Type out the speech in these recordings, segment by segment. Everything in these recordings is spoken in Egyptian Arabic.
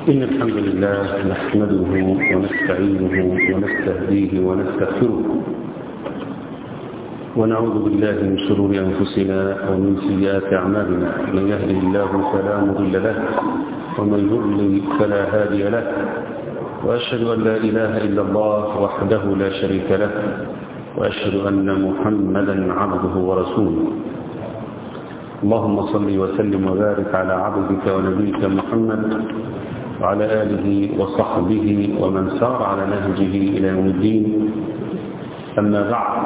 إن الحمد لله نحمده ونستعينه ونستهديه ونستغفره ونعوذ بالله من شرور أنفسنا ومن سيئات أعمالنا من يهده الله فلا مضل له ومن يضلل فلا هادي له وأشهد أن لا إله إلا الله وحده لا شريك له وأشهد أن محمدا عبده ورسوله اللهم صل وسلم وبارك على عبدك ونبيك محمد وعلى آله وصحبه ومن سار على نهجه إلى يوم الدين أما بعد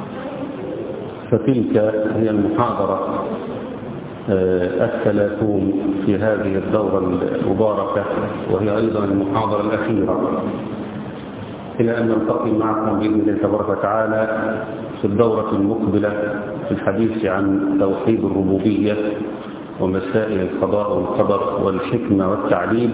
فتلك هي المحاضرة الثلاثون في هذه الدورة المباركة وهي أيضا المحاضرة الأخيرة إلى أن نلتقي معكم بإذن الله تبارك وتعالى في الدورة المقبلة في الحديث عن توحيد الربوبية ومسائل القضاء والقدر والحكمة والتعليل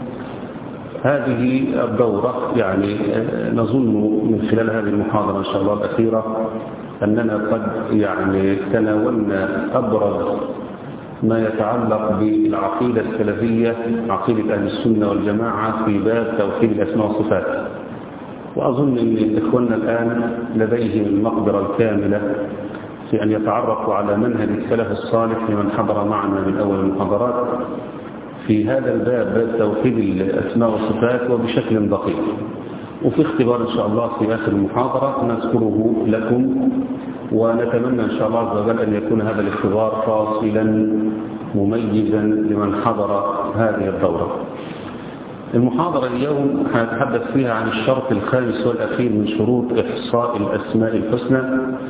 هذه الدورة يعني نظن من خلال هذه المحاضرة إن شاء الله الأخيرة أننا قد يعني تناولنا أبرز ما يتعلق بالعقيدة السلفية عقيدة أهل السنة والجماعة في باب توحيد الأسماء والصفات وأظن أن إخواننا الآن لديهم المقدرة الكاملة في أن يتعرفوا على منهج السلف الصالح لمن حضر معنا من أول المحاضرات في هذا الباب باب توحيد الأسماء والصفات وبشكل دقيق وفي اختبار إن شاء الله في آخر المحاضرة نذكره لكم ونتمنى إن شاء الله عز وجل أن يكون هذا الاختبار فاصلا مميزا لمن حضر هذه الدورة المحاضرة اليوم هنتحدث فيها عن الشرط الخامس والأخير من شروط إحصاء الأسماء الحسنى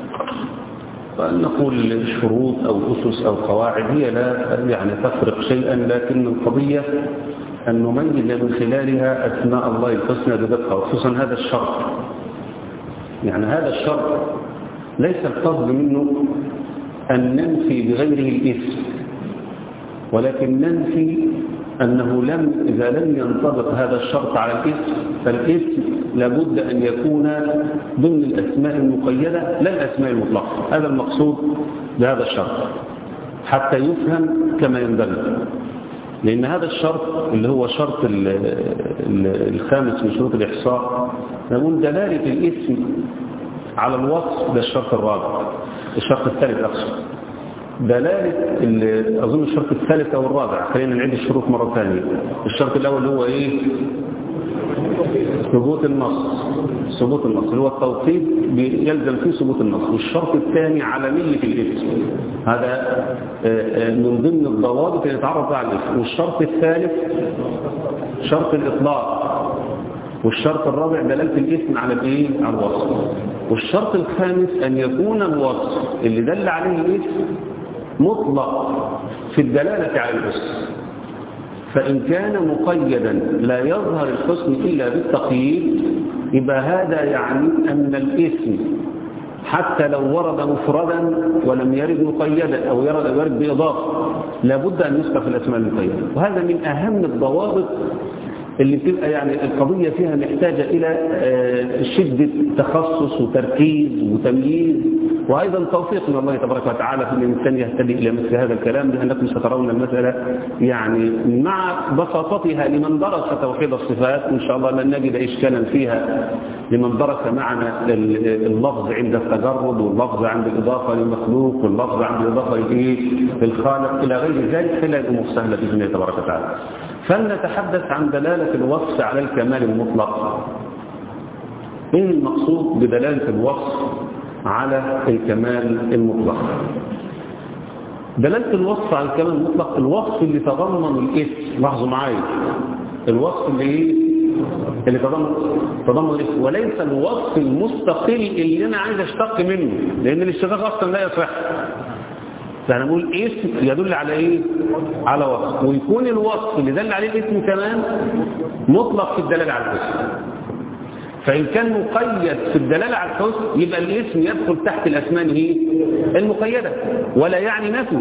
نقول شروط أو أسس أو قواعد هي لا يعني تفرق شيئا لكن القضية أن نميز من خلالها أسماء الله الحسنى بدقة وخصوصا هذا الشرط يعني هذا الشرط ليس القصد منه أن ننفي بغيره الاسم ولكن ننفي أنه لم إذا لم ينطبق هذا الشرط على الاسم فالاسم لابد أن يكون ضمن الأسماء المقيدة لا الأسماء المطلقة هذا المقصود بهذا الشرط حتى يفهم كما ينبغي لأن هذا الشرط اللي هو شرط الخامس من شروط الإحصاء نقول دلالة الاسم على الوصف ده الشرط الرابع الشرط الثالث أقصد دلالة أظن الشرط الثالث أو الرابع خلينا نعيد الشروط مرة ثانية الشرط الأول هو إيه ثبوت النص ثبوت النص اللي هو التوقيت يلزم فيه ثبوت النص والشرط الثاني عالمية الاسم هذا من ضمن الضوابط اللي يتعرف على الاسم والشرط الثالث شرط الإطلاق والشرط الرابع دلالة الاسم على الايه على الوصف والشرط الخامس أن يكون الوصف اللي دل عليه الاسم مطلق في الدلالة على الاسم فإن كان مقيدا لا يظهر الحسن إلا بالتقييد يبقى هذا يعني أن الاسم حتى لو ورد مفردا ولم يرد مقيدا أو يرد, يرد بإضافة لابد أن يسقى في الأسماء المقيدة وهذا من أهم الضوابط اللي بتبقى يعني القضية فيها محتاجة إلى شدة تخصص وتركيز وتمييز وأيضا توفيق من الله تبارك وتعالى في الإنسان يهتدي إلى مثل هذا الكلام لأنكم سترون المسألة يعني مع بساطتها لمن درس توحيد الصفات إن شاء الله لن نجد إشكالا فيها لمن درس معنى اللفظ عند التجرد واللفظ عند الإضافة للمخلوق واللفظ عند الإضافة للخالق إلى غير ذلك فلا الأمور سهلة بإذن الله تبارك وتعالى فلنتحدث عن دلالة الوصف على الكمال المطلق ايه المقصود بدلالة الوصف على الكمال المطلق دلالة الوصف على الكمال المطلق الوصف اللي تضمن الاسم لاحظوا معايا الوصف اللي ايه اللي تضمن تضمن الاسم وليس الوصف المستقل اللي انا عايز اشتق منه لان الاشتقاق اصلا لا يصح فانا بقول اسم يدل على ايه على وصف ويكون الوصف اللي دل عليه الاسم كمان مطلق في الدلاله على الاسم فإن كان مقيد في الدلالة على الحسن يبقى الاسم يدخل تحت الأسماء هي المقيدة ولا يعني نفي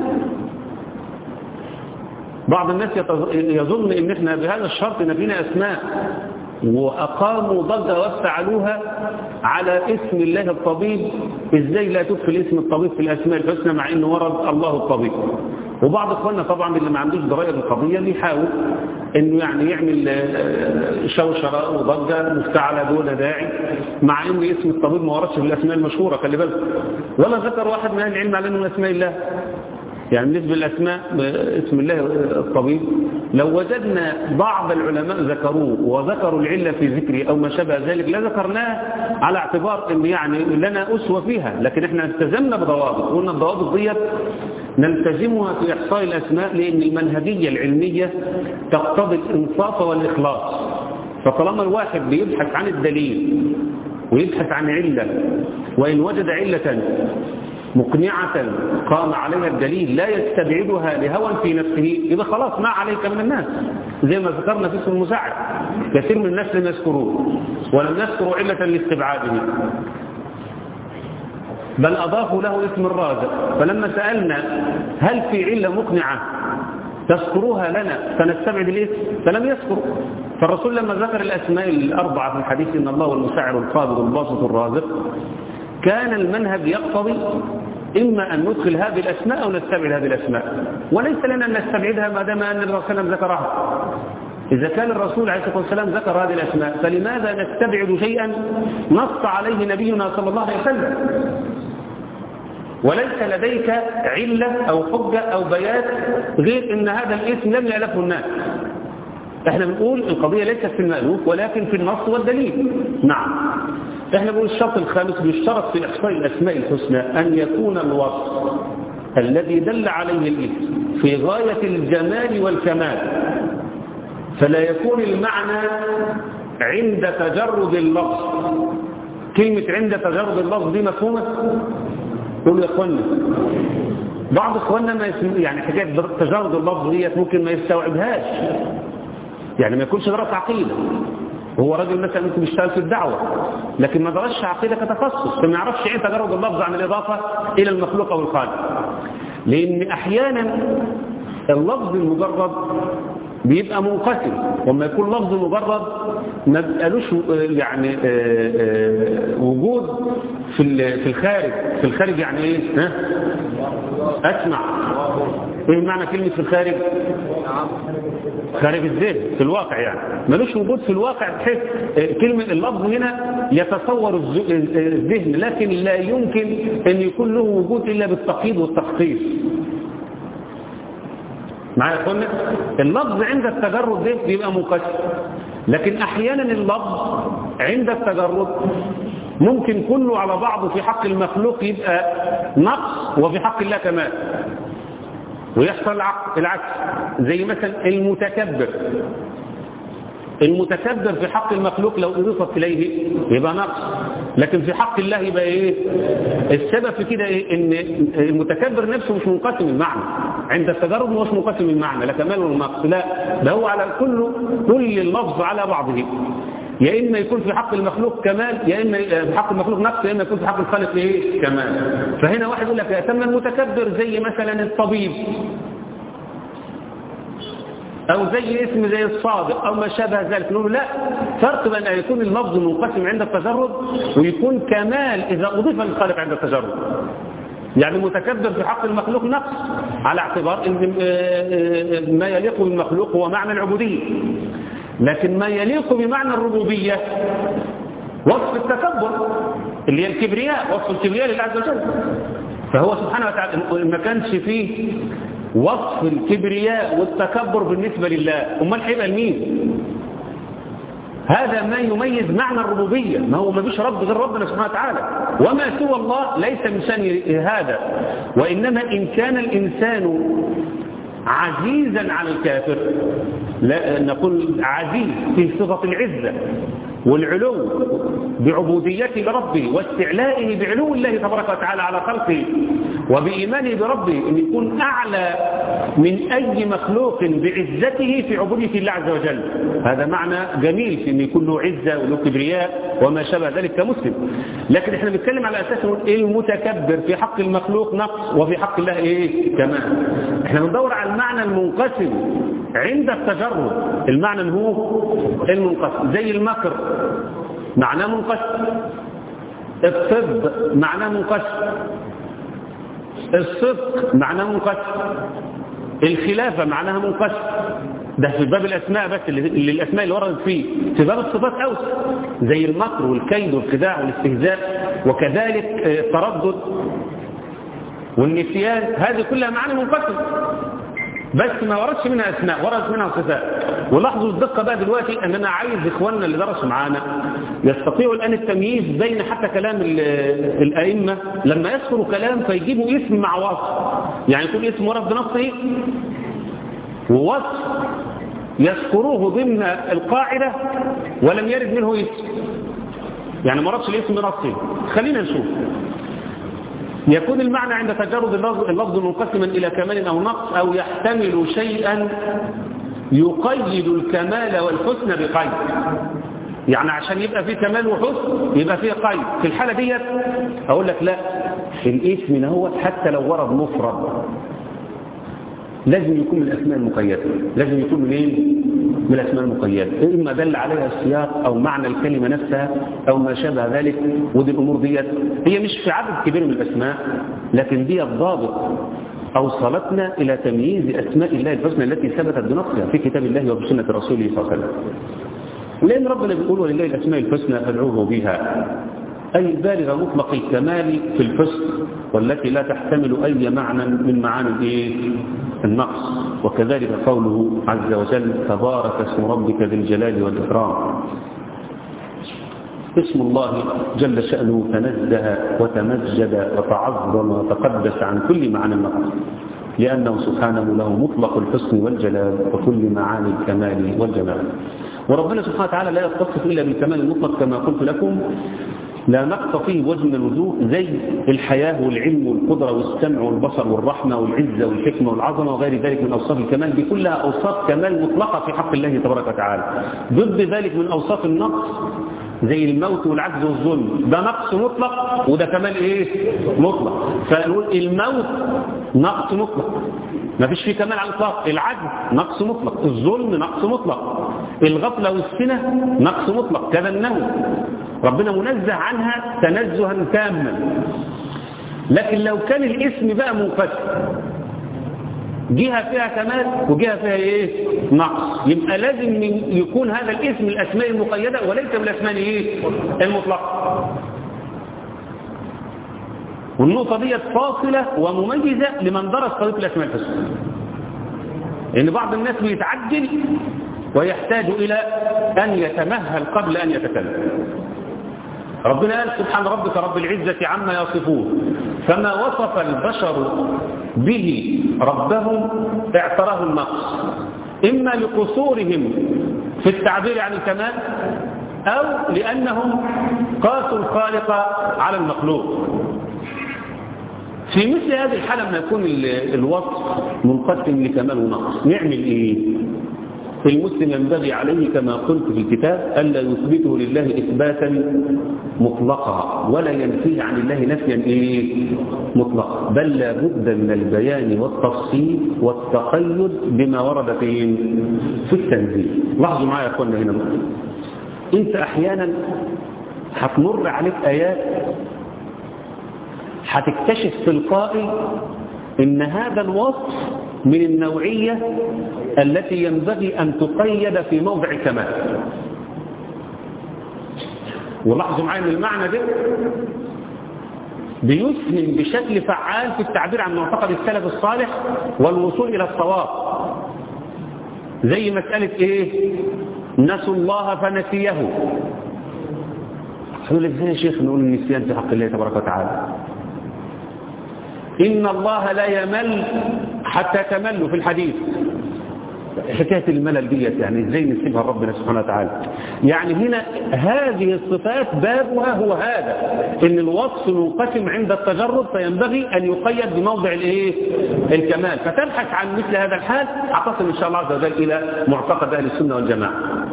بعض الناس يظن ان احنا بهذا الشرط نبينا اسماء وأقاموا ضجة وافتعلوها على اسم الله الطبيب ازاي لا تدخل اسم الطبيب في الأسماء الحسنى مع انه ورد الله الطبيب وبعض اخواننا طبعا اللي ما عندوش درايه بالقضيه بيحاول انه يعني يعمل شوشره وضجه مفتعله دون داعي مع ان اسم الطبيب ما وردش في الاسماء المشهوره خلي بالك ولا ذكر واحد من اهل العلم على انه من اسماء الله يعني بالنسبه للاسماء اسم الله الطبيب لو وجدنا بعض العلماء ذكروه وذكروا العله في ذكره او ما شابه ذلك لذكرناه على اعتبار ان يعني لنا اسوه فيها لكن احنا التزمنا بضوابط قلنا الضوابط ديت نلتزمها في إحصاء الأسماء لأن المنهجية العلمية تقتضي الإنصاف والإخلاص فطالما الواحد بيبحث عن الدليل ويبحث عن علة وإن وجد علة مقنعة قام عليها الدليل لا يستبعدها لهوى في نفسه يبقى خلاص ما عليك من الناس زي ما ذكرنا في اسم المساعد كثير من الناس لم يذكروه ولم يذكروا علة لاستبعاده بل أضافوا له اسم الرازق فلما سألنا هل في علة مقنعة تذكروها لنا فنستبعد الاسم فلم يذكر فالرسول لما ذكر الأسماء الأربعة في الحديث إن الله المساعر القابض الباسط الرازق كان المنهج يقتضي إما أن ندخل هذه الأسماء أو نستبعد هذه الأسماء وليس لنا أن نستبعدها ما دام أن الرسول صلى الله عليه وسلم ذكرها إذا كان الرسول عليه الصلاة والسلام ذكر هذه الأسماء فلماذا نستبعد شيئا نص عليه نبينا صلى الله عليه وسلم وليس لديك علة أو حجة أو بيان غير أن هذا الاسم لم يألفه الناس احنا بنقول القضية ليست في المألوف ولكن في النص والدليل نعم احنا بنقول الشرط الخامس بيشترط في إحصاء الأسماء الحسنى أن يكون الوصف الذي دل عليه الاسم في غاية الجمال والكمال فلا يكون المعنى عند تجرد اللفظ كلمة عند تجرد اللفظ دي مفهومة قولوا يا اخوانا بعض اخواننا ما يسم... يعني حكايه تجرد اللفظ ديت ممكن ما يستوعبهاش يعني ما يكونش درس عقيده هو راجل مثلا ممكن يشتغل في الدعوه لكن ما درسش عقيده كتخصص فما يعرفش ايه تجرد اللفظ عن الاضافه الى المخلوق او الخالق لان احيانا اللفظ المجرد بيبقى منقسم وما يكون لفظ مجرد ما بيبقالوش يعني وجود في في الخارج في الخارج يعني ايه ها اسمع ايه معنى كلمه في الخارج خارج الذهن في الواقع يعني ملوش وجود في الواقع بحيث كلمه اللفظ هنا يتصور الذهن لكن لا يمكن ان يكون له وجود الا بالتقييد والتخصيص معايا قلنا اللفظ عند التجرد ده بيبقى منقسم لكن احيانا اللفظ عند التجرد ممكن كله على بعضه في حق المخلوق يبقى نقص وفي حق الله كمال ويحصل العكس زي مثلا المتكبر المتكبر في حق المخلوق لو اضيفت اليه يبقى نقص لكن في حق الله يبقى ايه السبب في كده ايه ان المتكبر نفسه مش منقسم المعنى عند التجرد مش منقسم المعنى لا كمال ولا نقص لا ده هو على كله كل اللفظ على بعضه يا اما يكون في حق المخلوق كمال يا اما في حق المخلوق نقص يا اما يكون في حق الخالق ايه كمال فهنا واحد يقول لك يتم المتكبر زي مثلا الطبيب أو زي اسم زي الصادق أو ما شابه ذلك نقول لا فرق بين أن يكون اللفظ منقسم عند التجرد ويكون كمال إذا أضيف للخالق عند التجرد يعني متكبر في حق المخلوق نقص على اعتبار ان ما يليق بالمخلوق هو معنى العبودية لكن ما يليق بمعنى الربوبية وصف التكبر اللي هي الكبرياء وصف الكبرياء لله عز وجل فهو سبحانه وتعالى ما كانش فيه وصف الكبرياء والتكبر بالنسبة لله امال هيبقى لمين هذا ما يميز معنى الربوبية ما هو ما فيش رب غير ربنا سبحانه وتعالى وما سوى الله ليس من شأن هذا وإنما إن كان الإنسان عزيزا على الكافر لا نقول عزيز في صفة العزة والعلو بعبوديته لربه واستعلائه بعلو الله تبارك وتعالى على خلقه وبإيمانه بربه أن يكون أعلى من أي مخلوق بعزته في عبودية الله عز وجل هذا معنى جميل في أن يكون له عزة وله كبرياء وما شابه ذلك كمسلم لكن احنا بنتكلم على أساس المتكبر في حق المخلوق نقص وفي حق الله إيه كمان احنا بندور على المعنى المنقسم عند التجرد المعنى هو المنقسم زي المكر معناه منقسم الطب معناه منقسم الصدق معناه منقسم الخلافة معناها منقسم ده في باب الأسماء بس اللي الأسماء اللي وردت فيه في باب الصفات أوسع زي المكر والكيد والخداع والاستهزاء وكذلك التردد والنسيان هذه كلها معاني منقسمة بس ما وردش منها أسماء وردت منها صفات ولاحظوا الدقة بقى دلوقتي أن أنا عايز إخواننا اللي درسوا معانا يستطيعوا الآن التمييز بين حتى كلام الأئمة لما يذكروا كلام فيجيبوا اسم مع وصف يعني يكون اسم ورد بنصه ووصف يذكروه ضمن القاعدة ولم يرد منه اسم يعني ما وردش الاسم بنصه خلينا نشوف يكون المعنى عند تجرد اللفظ منقسما إلى كمال أو نقص أو يحتمل شيئا يقيد الكمال والحسن بقيد يعني عشان يبقى فيه كمال وحسن يبقى فيه قيد في الحالة ديت أقول لك لا الاسم هو حتى لو ورد مفرد لازم يكون من الأسماء المقيدة لازم يكون من ايه؟ من الأسماء المقيدة إما دل عليها السياق أو معنى الكلمة نفسها أو ما شابه ذلك ودي الأمور ديت هي مش في عدد كبير من الأسماء لكن دي الضابط أوصلتنا إلى تمييز أسماء الله الحسنى التي ثبتت بنصها في كتاب الله وبسنة رسوله صلى الله عليه وسلم لأن ربنا بيقول ولله الأسماء الحسنى فادعوه بها أي بالغ مطلق الكمال في الحسن والتي لا تحتمل أي معنى من معاني الإيه؟ النقص وكذلك قوله عز وجل تبارك اسم ربك ذي الجلال والإكرام اسم الله جل شأنه تنزه وتمجد وتعظم وتقدس عن كل معنى النقص لأنه سبحانه له مطلق الحسن والجلال وكل معاني الكمال والجمال وربنا سبحانه وتعالى لا يتصف إلا بالكمال المطلق كما قلت لكم لا نقص فيه وجه من الوجوه زي الحياة والعلم والقدرة والسمع والبصر والرحمة والعزة والحكمة والعظمة وغير ذلك من أوصاف الكمال دي كلها أوصاف كمال مطلقة في حق الله تبارك وتعالى ضد ذلك من أوصاف النقص زي الموت والعجز والظلم ده نقص مطلق وده كمال ايه مطلق فنقول الموت نقص مطلق ما فيش فيه كمال على الاطلاق العجز نقص مطلق الظلم نقص مطلق الغفلة والسنة نقص مطلق كذا النوم ربنا منزه عنها تنزها تاما لكن لو كان الاسم بقى منقسم جهة فيها كمال وجهة فيها ايه نقص يبقى لازم يكون هذا الاسم الاسماء المقيدة وليس من الاسماء ايه المطلقة والنقطة دي فاصلة ومميزة لمن درس طريق الاسماء الحسنى ان بعض الناس بيتعجل ويحتاج الى ان يتمهل قبل ان يتكلم ربنا قال سبحان ربك رب العزة عما يصفون فما وصف البشر به ربهم اعتراه النقص إما لقصورهم في التعبير عن الكمال أو لأنهم قاسوا الخالق على المخلوق في مثل هذه الحالة لما يكون الوصف منقسم لكمال ونقص نعمل إيه المسلم ينبغي عليه كما قلت في الكتاب ألا يثبته لله إثباتا مطلقا ولا ينفيه عن الله نفيا إيه؟ مطلقا بل لا بد من البيان والتفصيل والتقيد بما ورد في في التنزيل لاحظوا معايا يا أخوانا هنا نقطة أنت أحيانا هتمر عليك آيات هتكتشف تلقائي إن هذا الوصف من النوعية التي ينبغي أن تقيد في موضع كمال ولاحظوا معايا ان المعنى ده بيسهم بشكل فعال في التعبير عن معتقد السلف الصالح والوصول إلى الصواب زي مسألة إيه نسوا الله فنسيه هنقول ازاي يا شيخ نقول النسيان في حق الله تبارك وتعالى إن الله لا يمل حتى تملوا في الحديث حكاية الملل ديت يعني ازاي نسيبها ربنا سبحانه وتعالى يعني هنا هذه الصفات بابها هو هذا ان الوصف منقسم عند التجرد فينبغي ان يقيد بموضع الايه الكمال فتبحث عن مثل هذا الحال اعتصم ان شاء الله عز وجل الى معتقد اهل السنه والجماعه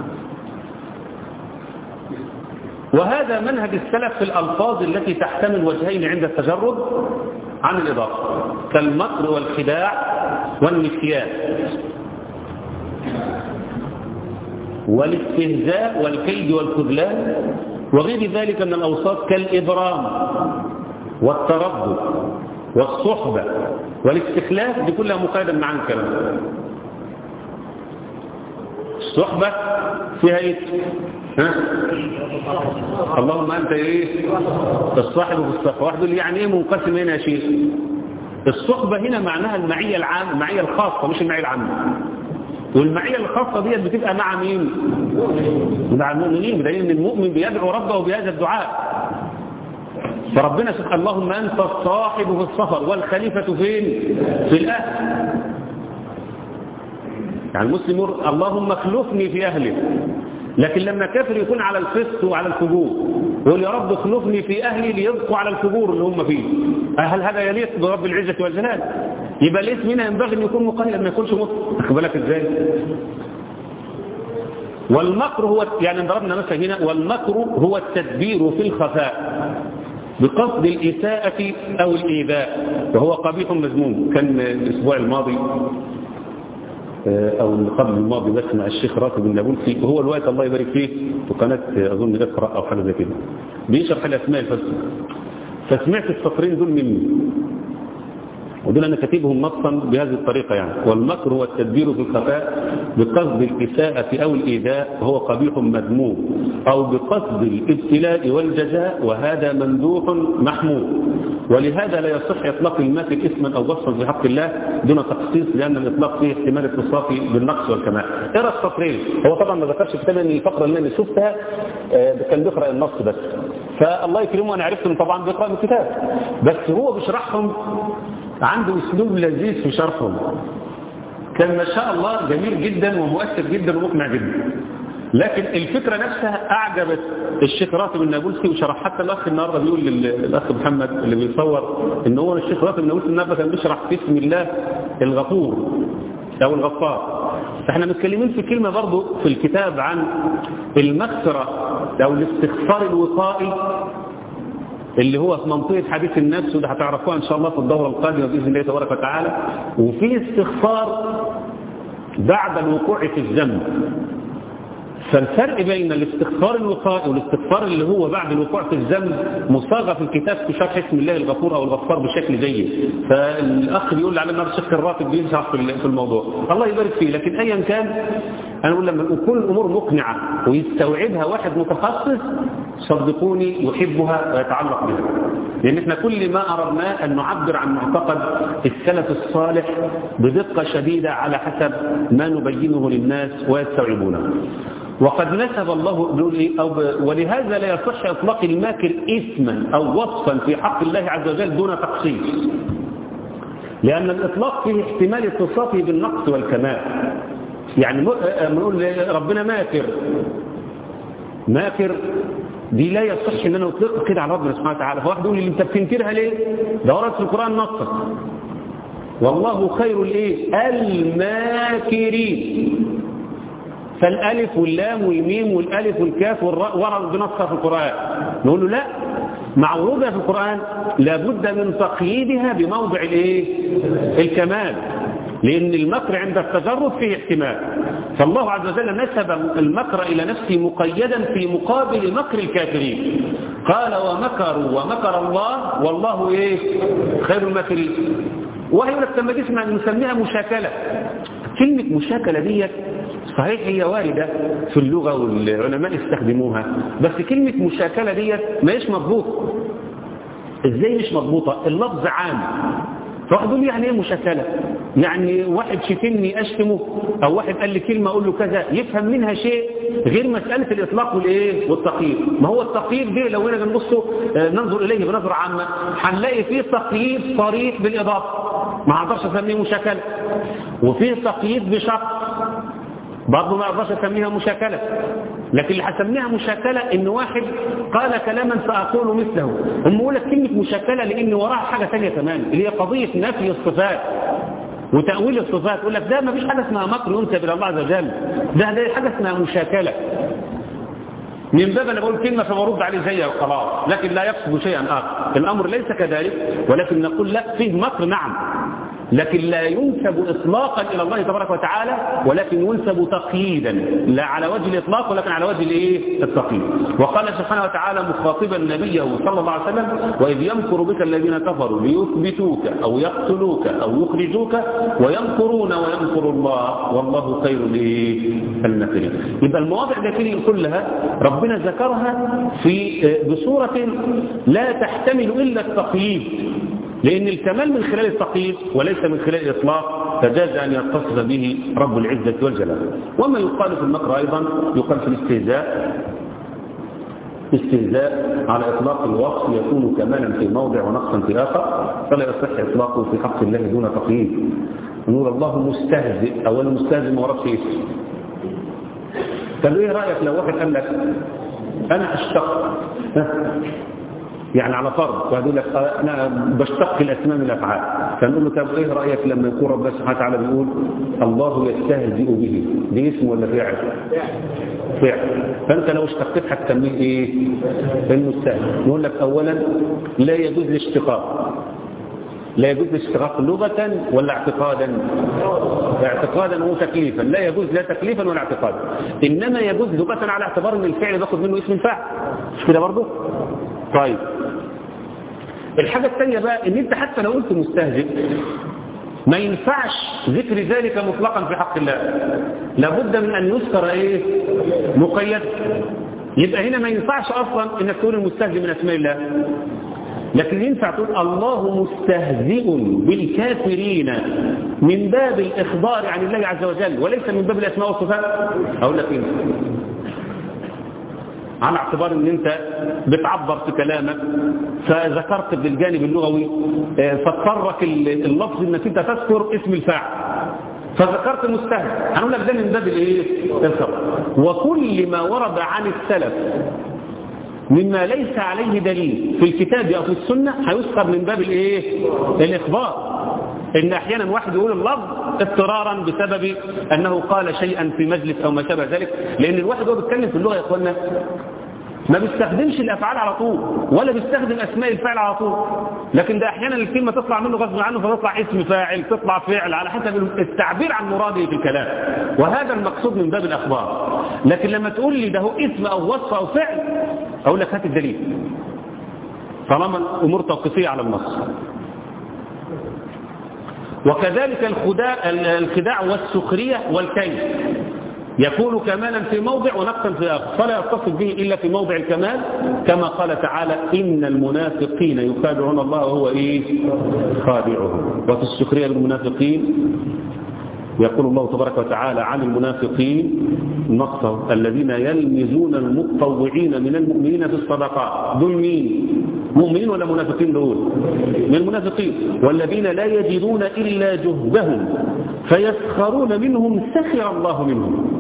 وهذا منهج السلف في الألفاظ التي تحتمل وجهين عند التجرد عن الإضافة كالمكر والخداع والنسيان والاستهزاء والكيد والخذلان وغير ذلك من الأوصاف كالإبرام والتردد والصحبة والاستخلاف دي كلها مقايدة من عن الكلام الصحبة فيها ايه ها؟ اللهم انت ايه الصاحب في الصف واحد يقول يعني ايه منقسم هنا يا شيخ الصحبة هنا معناها المعية العامة المعية الخاصة مش المعية العامة والمعية الخاصة دي بتبقى مع مين مع المؤمنين بدليل ان المؤمن بيدعو ربه بهذا الدعاء فربنا سبحانه اللهم أنت الصاحب في السفر والخليفة فين في الأهل يعني المسلم يقول اللهم اخلفني في أهلي لكن لما كافر يكون على الفسق وعلى الفجور يقول يا رب اخلفني في أهلي ليبقوا على الفجور اللي هم فيه هل هذا يليق برب العزة والجلال يبقى الاسم هنا ينبغي أن يكون مقيد ما يكونش مطلق أخذ بالك ازاي والمكر هو يعني ضربنا مثلا هنا والمكر هو التدبير في الخفاء بقصد الإساءة أو الإيذاء وهو قبيح مذموم كان الأسبوع الماضي أو قبل الماضي بس مع الشيخ راتب النابلسي وهو الوقت الله يبارك فيه في قناة أظن اقرأ أو حاجة زي كده بيشرح الأسماء الفلسفة فسمعت السطرين دول مني ودول أنا كاتبهم نصا بهذه الطريقة يعني والمكر هو التدبير في الخفاء بقصد الإساءة أو الإيذاء وهو قبيح مذموم أو بقصد الابتلاء والجزاء وهذا ممدوح محمود ولهذا لا يصح إطلاق الماكر اسما أو وصفا في حق الله دون تخصيص لأن الإطلاق فيه احتمال اتصاف بالنقص والكمال اقرا السطرين هو طبعا ما ذكرش كتابا ان الفقرة اللي أنا شفتها كان بيقرأ النص بس فالله يكرمه أنا عرفت انه طبعا بيقرأ الكتاب بس هو بيشرحهم عنده اسلوب لذيذ في شرحهم كان ما شاء الله جميل جدا ومؤثر جدا ومقنع جدا لكن الفكرة نفسها أعجبت الشيخ راتب النابلسي وشرح حتى الأخ النهاردة بيقول للأخ محمد اللي بيصور إن هو الشيخ راتب النابلسي النهاردة كان بيشرح في اسم الله الغفور أو الغفار فاحنا متكلمين في كلمة برضو في الكتاب عن المغفرة أو الاستغفار الوقائي اللي هو في منطقة حديث النفس وده هتعرفوها إن شاء الله في الدورة القادمة بإذن الله تبارك وتعالى وفي استغفار بعد الوقوع في الذنب فالفرق بين الاستغفار الوقائي والاستغفار اللي هو بعد الوقوع في الذنب مصاغه في الكتاب في شرح اسم الله الغفور او الغفار بشكل جيد فالاخ بيقول على النهارده الشيخ الراتب بيشرح في الموضوع الله يبارك فيه لكن ايا كان انا اقول لما يكون الامور مقنعه ويستوعبها واحد متخصص صدقوني يحبها ويتعلق بها لان احنا كل ما اردناه ان نعبر عن معتقد السلف الصالح بدقه شديده على حسب ما نبينه للناس ويستوعبونه وقد نسب الله بيقول ايه أو ولهذا لا يصح إطلاق الماكر اسما أو وصفا في حق الله عز وجل دون تخصيص لأن الإطلاق فيه احتمال اتصافه بالنقص والكمال يعني نقول ربنا ماكر ماكر دي لا يصح ان انا اطلقها كده على ربنا سبحانه وتعالى فواحد يقول لي انت بتنكرها ليه ده ورد في القران نصا والله خير الايه الماكرين فالالف واللام والميم والالف والكاف والراء ورد بنصها في القران نقول له لا مع ورودها في القران لابد من تقييدها بموضع الايه الكمال لأن المكر عند التجرد فيه احتمال فالله عز وجل نسب المكر إلى نفسه مقيدا في مقابل مكر الكافرين قال ومكروا ومكر الله والله إيه خير المكرين وهي لك لما تسمع نسميها مشاكلة كلمة مشاكلة ديت صحيح هي واردة في اللغة والعلماء استخدموها بس كلمة مشاكلة ديت ما هيش مضبوطة ازاي مش مضبوطة اللفظ عام فواحد يقول يعني ايه مشاكلة يعني واحد شتمني اشتمه او واحد قال لي كلمة اقول له كذا يفهم منها شيء غير مسألة الاطلاق والايه والتقييد ما هو التقييد ده لو انا نبصه ننظر اليه بنظرة عامة هنلاقي فيه تقييد صريح بالاضافة ما اقدرش اسميه مشاكلة وفيه تقييد بشخص برضه ما اقدرش اسميها مشاكلة لكن اللي هسميها مشاكلة ان واحد قال كلاما سأقول مثله هم يقول لك كلمة مشاكلة لان وراها حاجة ثانيه تماما اللي هي قضية نفي الصفات وتأويل الصفات يقول لك ده ما فيش حاجة اسمها مكر ينسب الى الله عز وجل ده ده حاجة اسمها مشاكلة من باب انا بقول كلمة فبرد عليه زيها وخلاص لكن لا يقصد شيئا آخر الأمر ليس كذلك ولكن نقول لا فيه مكر نعم لكن لا ينسب إطلاقا إلى الله تبارك وتعالى ولكن ينسب تقييدا لا على وجه الإطلاق ولكن على وجه الإيه؟ التقييد وقال سبحانه وتعالى مخاطبا نبيه صلى الله عليه وسلم وإذ يمكر بك الذين كفروا ليثبتوك أو يقتلوك أو يخرجوك ويمكرون ويمكر الله والله خير الماكرين يبقى المواضع التي كلها ربنا ذكرها في بصورة لا تحتمل إلا التقييد لأن الكمال من خلال التقييد وليس من خلال الإطلاق فجاز أن يتصف به رب العزة والجلال وما يقال في المكر أيضا يقال في الاستهزاء استهزاء على إطلاق الوصف يكون كمالا في موضع ونقصا في آخر فلا يصح إطلاقه في حق الله دون تقييد نور الله مستهزئ أو المستهزئ ما وردش اسم طب ايه رأيك لو واحد قال لك أنا أشتق يعني على فرض وهدول لك أنا بشتق الأسماء من الأفعال فنقول له طب إيه رأيك لما يكون ربنا سبحانه وتعالى بيقول الله يستهزئ به دي اسم ولا فعل فعل فأنت لو اشتقت هتسميه إيه المستهزئ نقول لك أولا لا يجوز الاشتقاق لا يجوز الاشتقاق لغة ولا اعتقادا اعتقادا وتكليفا لا يجوز لا تكليفا ولا اعتقادا إنما يجوز لغة على اعتبار ان الفعل باخد منه اسم الفاعل مش كده برضه طيب الحاجة الثانية بقى ان انت حتى لو قلت مستهزئ ما ينفعش ذكر ذلك مطلقا في حق الله لابد من ان يذكر ايه مقيد يبقى هنا ما ينفعش اصلا انك تقول المستهزئ من اسماء الله لكن ينفع تقول الله مستهزئ بالكافرين من باب الإخبار عن الله عز وجل وليس من باب الأسماء والصفات أقول لك إيه على اعتبار ان انت بتعبر في كلامك فذكرت بالجانب اللغوي فاضطرك اللفظ انك انت تذكر اسم الفاعل فذكرت المستهزئ هنقول لك ده من باب الايه الخبر وكل ما ورد عن السلف مما ليس عليه دليل في الكتاب أو في السنة هيذكر من باب الايه الإخبار إن أحيانا واحد يقول اللفظ اضطرارا بسبب أنه قال شيئا في مجلس أو ما شابه ذلك لأن الواحد هو بيتكلم في اللغة يا إخوانا ما بيستخدمش الأفعال على طول ولا بيستخدم أسماء الفعل على طول لكن ده أحيانا الكلمة تطلع منه غصب عنه فتطلع اسم فاعل تطلع فعل على حسب التعبير عن مراده في الكلام وهذا المقصود من باب الأخبار لكن لما تقول لي ده هو اسم أو وصف أو فعل أقول لك هات الدليل طالما الأمور توقيفية على النص وكذلك الخداع, الخداع والسخرية والكيد يكون كمالا في موضع ونقصا في آخر فلا يتصف به إلا في موضع الكمال كما قال تعالى إن المنافقين يخادعون الله وهو إيه خادعهم وفي السخرية للمنافقين يقول الله تبارك وتعالى عن المنافقين نقصه الذين يلمزون المتطوعين من المؤمنين في الصدقات دول مين مؤمنين ولا منافقين دول من المنافقين والذين لا يجدون إلا جهدهم فيسخرون منهم سخر الله منهم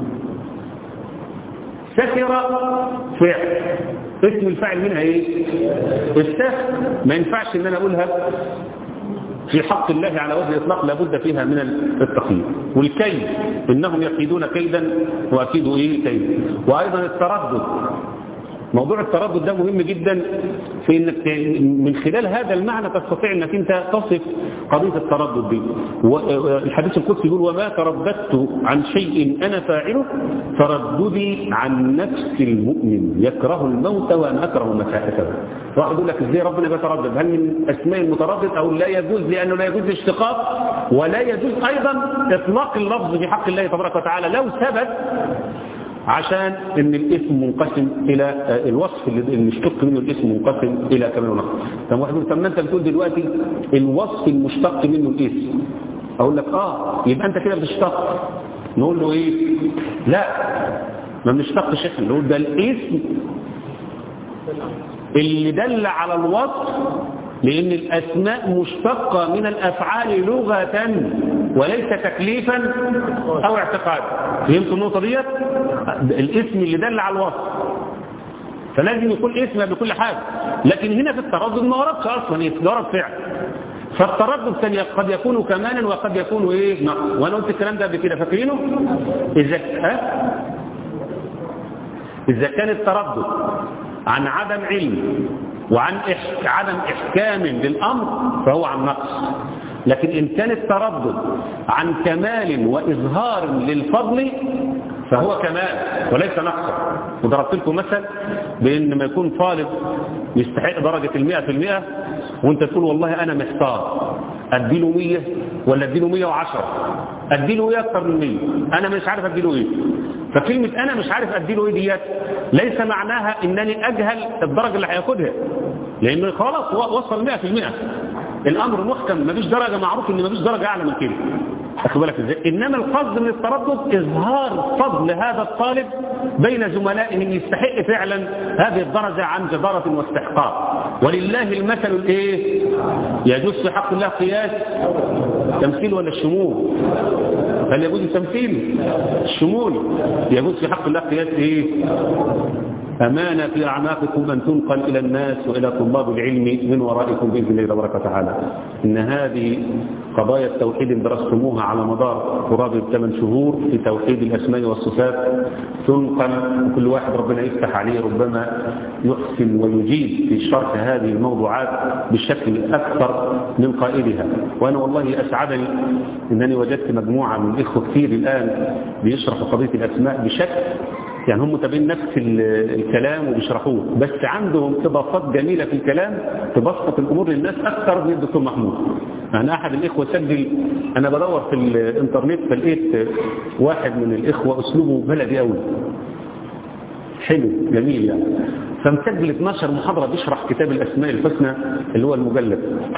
سخر فعل اسم الفاعل منها ايه السخر ما ينفعش ان انا اقولها في حق الله على وجه الإطلاق لابد فيها من التقييد والكيد إنهم يكيدون كيدا وأكيدوا إيه كيدا وأيضا التردد موضوع التردد ده مهم جدا في انك من خلال هذا المعنى تستطيع انك انت تصف قضية التردد دي الحديث القدسي يقول وما ترددت عن شيء انا فاعله ترددي عن نفس المؤمن يكره الموت وانا اكره مساءته واحد يقول لك ازاي ربنا بيتردد هل من اسماء المتردد او لا يجوز لانه لا يجوز الاشتقاق ولا يجوز ايضا اطلاق اللفظ في حق الله تبارك وتعالى لو ثبت عشان ان الاسم منقسم الى الوصف اللي مشتق منه الاسم منقسم الى كمان ونقص طب واحد يقول طب ما انت بتقول دلوقتي الوصف المشتق منه الاسم اقول لك اه يبقى انت كده بتشتق نقول له ايه لا ما بنشتقش احنا نقول ده الاسم اللي دل على الوصف لأن الأسماء مشتقة من الأفعال لغة وليس تكليفا أو اعتقادا فهمت النقطة ديت الاسم اللي دل على الوصف فلازم يكون اسم بكل حاجة لكن هنا في التردد ما وردش أصلا ورد فعل فالتردد كان قد يكون كمالا وقد يكون ايه نقص وانا قلت الكلام ده قبل كده فاكرينه اذا ها اذا كان التردد عن عدم علم وعن إح... عدم إحكام للأمر فهو عن نقص لكن إن كان التردد عن كمال وإظهار للفضل فهو كمال وليس نقصا وضربت لكم مثل بأن ما يكون طالب يستحق درجة المئة في المئة وانت تقول والله أنا محتار أديله مية ولا أديله مية وعشرة أديله إيه أكثر من مية أنا مش عارف أديله إيه فكلمة أنا مش عارف أديله إيه ديت ليس معناها إنني أجهل الدرجة اللي هياخدها لأنه خلاص وصل مئة في المئة الأمر محكم مفيش درجة معروف إن مفيش درجة أعلى من كده أخذ بالك إزاي إنما القصد من التردد إظهار فضل هذا الطالب بين زملائه إن يستحق فعلا هذه الدرجة عن جدارة واستحقاق ولله المثل الإيه يجوز في حق الله قياس تمثيل ولا الشمول هل يجوز التمثيل الشمول يجوز في حق الله قياس إيه أمانة في أعناقكم أن تنقل إلى الناس وإلى طلاب العلم من ورائكم بإذن الله تبارك وتعالى إن هذه قضايا التوحيد درستموها على مدار قرابة ثمان شهور في توحيد الأسماء والصفات تنقل كل واحد ربنا يفتح عليه ربما يحسن ويجيد في شرح هذه الموضوعات بشكل أكثر من قائلها وأنا والله أسعدني أنني وجدت مجموعة من الإخوة كثير الآن بيشرحوا قضية الأسماء بشكل يعني هم متابعين نفس الكلام وبيشرحوه بس عندهم اضافات جميلة في الكلام تبسط الامور للناس اكثر من الدكتور محمود يعني احد الاخوة سجل انا بدور في الانترنت فلقيت واحد من الاخوة اسلوبه بلدي قوي حلو جميل يعني فمسجل 12 محاضرة بيشرح كتاب الاسماء الحسنى اللي هو المجلد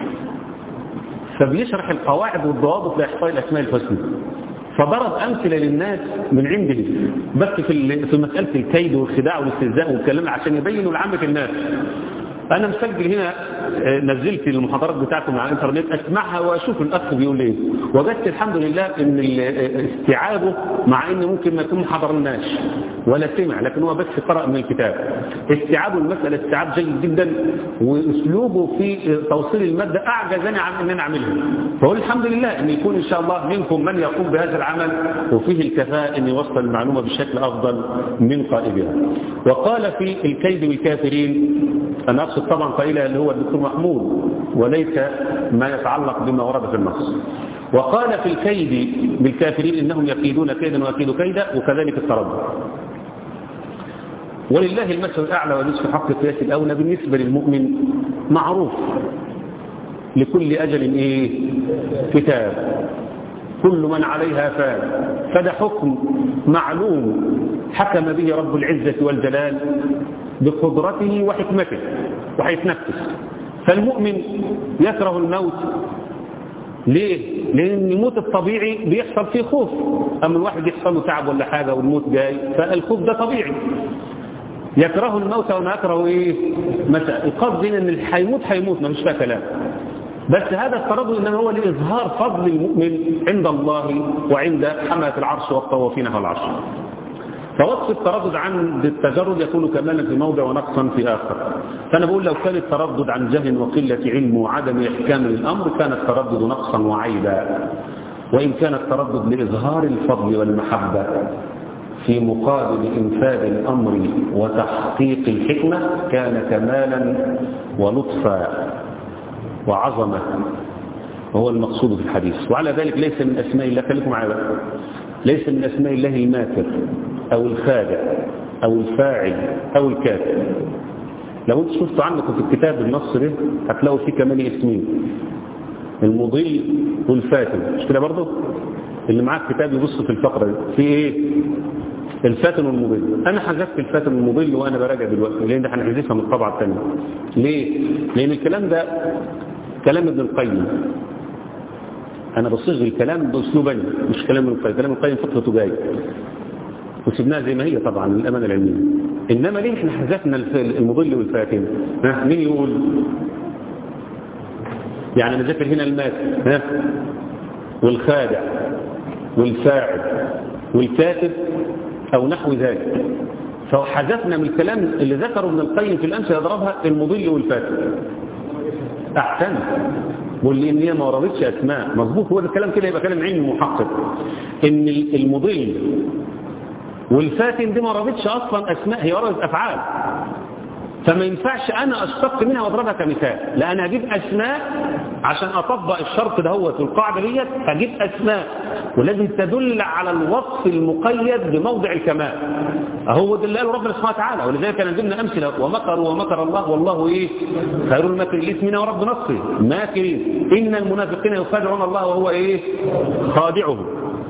فبيشرح القواعد والضوابط لاحصاء الاسماء الحسنى فضرب أمثلة للناس من عنده بس في في مسألة الكيد والخداع والاستهزاء والكلام عشان يبينوا لعامة الناس أنا مسجل هنا نزلت المحاضرات بتاعتكم على الانترنت أسمعها وأشوف الأخ بيقول إيه وجدت الحمد لله إن استيعابه مع إن ممكن ما يكون حضرناش ولا سمع لكن هو بس قرأ من الكتاب استيعابه المسألة استيعاب جيد جدا وأسلوبه في توصيل المادة أعجزني عن أن أنا أعملها فقول الحمد لله أن يكون إن شاء الله منكم من يقوم بهذا العمل وفيه الكفاءة أن يوصل المعلومة بشكل أفضل من قائدها وقال في الكيد والكافرين أنا أقصد طبعا قائلها اللي هو الدكتور محمود وليس ما يتعلق بما ورد في النص وقال في الكيد بالكافرين إنهم يكيدون كيدا ويكيد كيدا وكذلك التردد ولله المثل الأعلى ونصف حق القياس الأولى بالنسبة للمؤمن معروف لكل أجل إيه كتاب كل من عليها فان فده حكم معلوم حكم به رب العزة والجلال بقدرته وحكمته وهيتنفس فالمؤمن يكره الموت ليه؟ لأن الموت الطبيعي بيحصل فيه خوف أما الواحد يحصل له تعب ولا حاجة والموت جاي فالخوف ده طبيعي يكره الموت وما يكره ايه مثلا القصد هنا ان اللي هيموت هيموت ما مش فيها كلام بس هذا التردد انما هو لاظهار فضل المؤمن عند الله وعند حمله العرش والطوافين على العرش فوصف التردد عن التجرد يكون كمالا في موضع ونقصا في آخر فأنا بقول لو كان التردد عن جهل وقلة علم وعدم إحكام للأمر كان التردد نقصا وعيبا وإن كان التردد لإظهار الفضل والمحبة في مقابل إنفاذ الأمر وتحقيق الحكمة كان كمالا ولطفا وعظمة وهو المقصود في الحديث وعلى ذلك ليس من أسماء الله خليكم معايا ليس من أسماء الله الماكر أو الخادع أو الفاعل أو الكاتب لو انت شفتوا عندكم في الكتاب النص ده هتلاقوا فيه كمان اسمين المضل والفاتن مش كده برضه اللي معاه الكتاب يبص في الفقرة دي في ايه الفاتن والمضل انا حذفت الفاتن والمضل وانا براجع دلوقتي لان ده هنحذفها من الطبعه الثانيه ليه لان الكلام ده كلام ابن القيم انا بصيغ الكلام باسلوبين مش كلام ابن القيم كلام ابن القيم فقرته جاي وسبناها زي ما هي طبعا للامانه العلميه انما ليه احنا حذفنا المضل والفاتن ها مين يقول يعني نذكر هنا المات ها والخادع والفاعل والكاتب أو نحو ذلك فحذفنا من الكلام اللي ذكره ابن القيم في الأمثلة يضربها المضل والفاتن أحسن بقول لي إن هي ما وردتش أسماء مظبوط هو الكلام كده يبقى كلام علمي محقق إن المضل والفاتن دي ما وردتش أصلا أسماء هي وردت أفعال فما ينفعش أنا أشتق منها وأضربها كمثال لا أنا أجيب أسماء عشان أطبق الشرط دهوت والقاعدة ديت أجيب أسماء ولازم تدل على الوصف المقيد بموضع الكمال هو ده اللي قاله ربنا سبحانه وتعالى ولذلك كان ضمن أمثلة ومكروا ومكر الله والله إيه خير المكر الاسمنا ورب نصره ماكرين إن المنافقين يخادعون الله وهو إيه خادعهم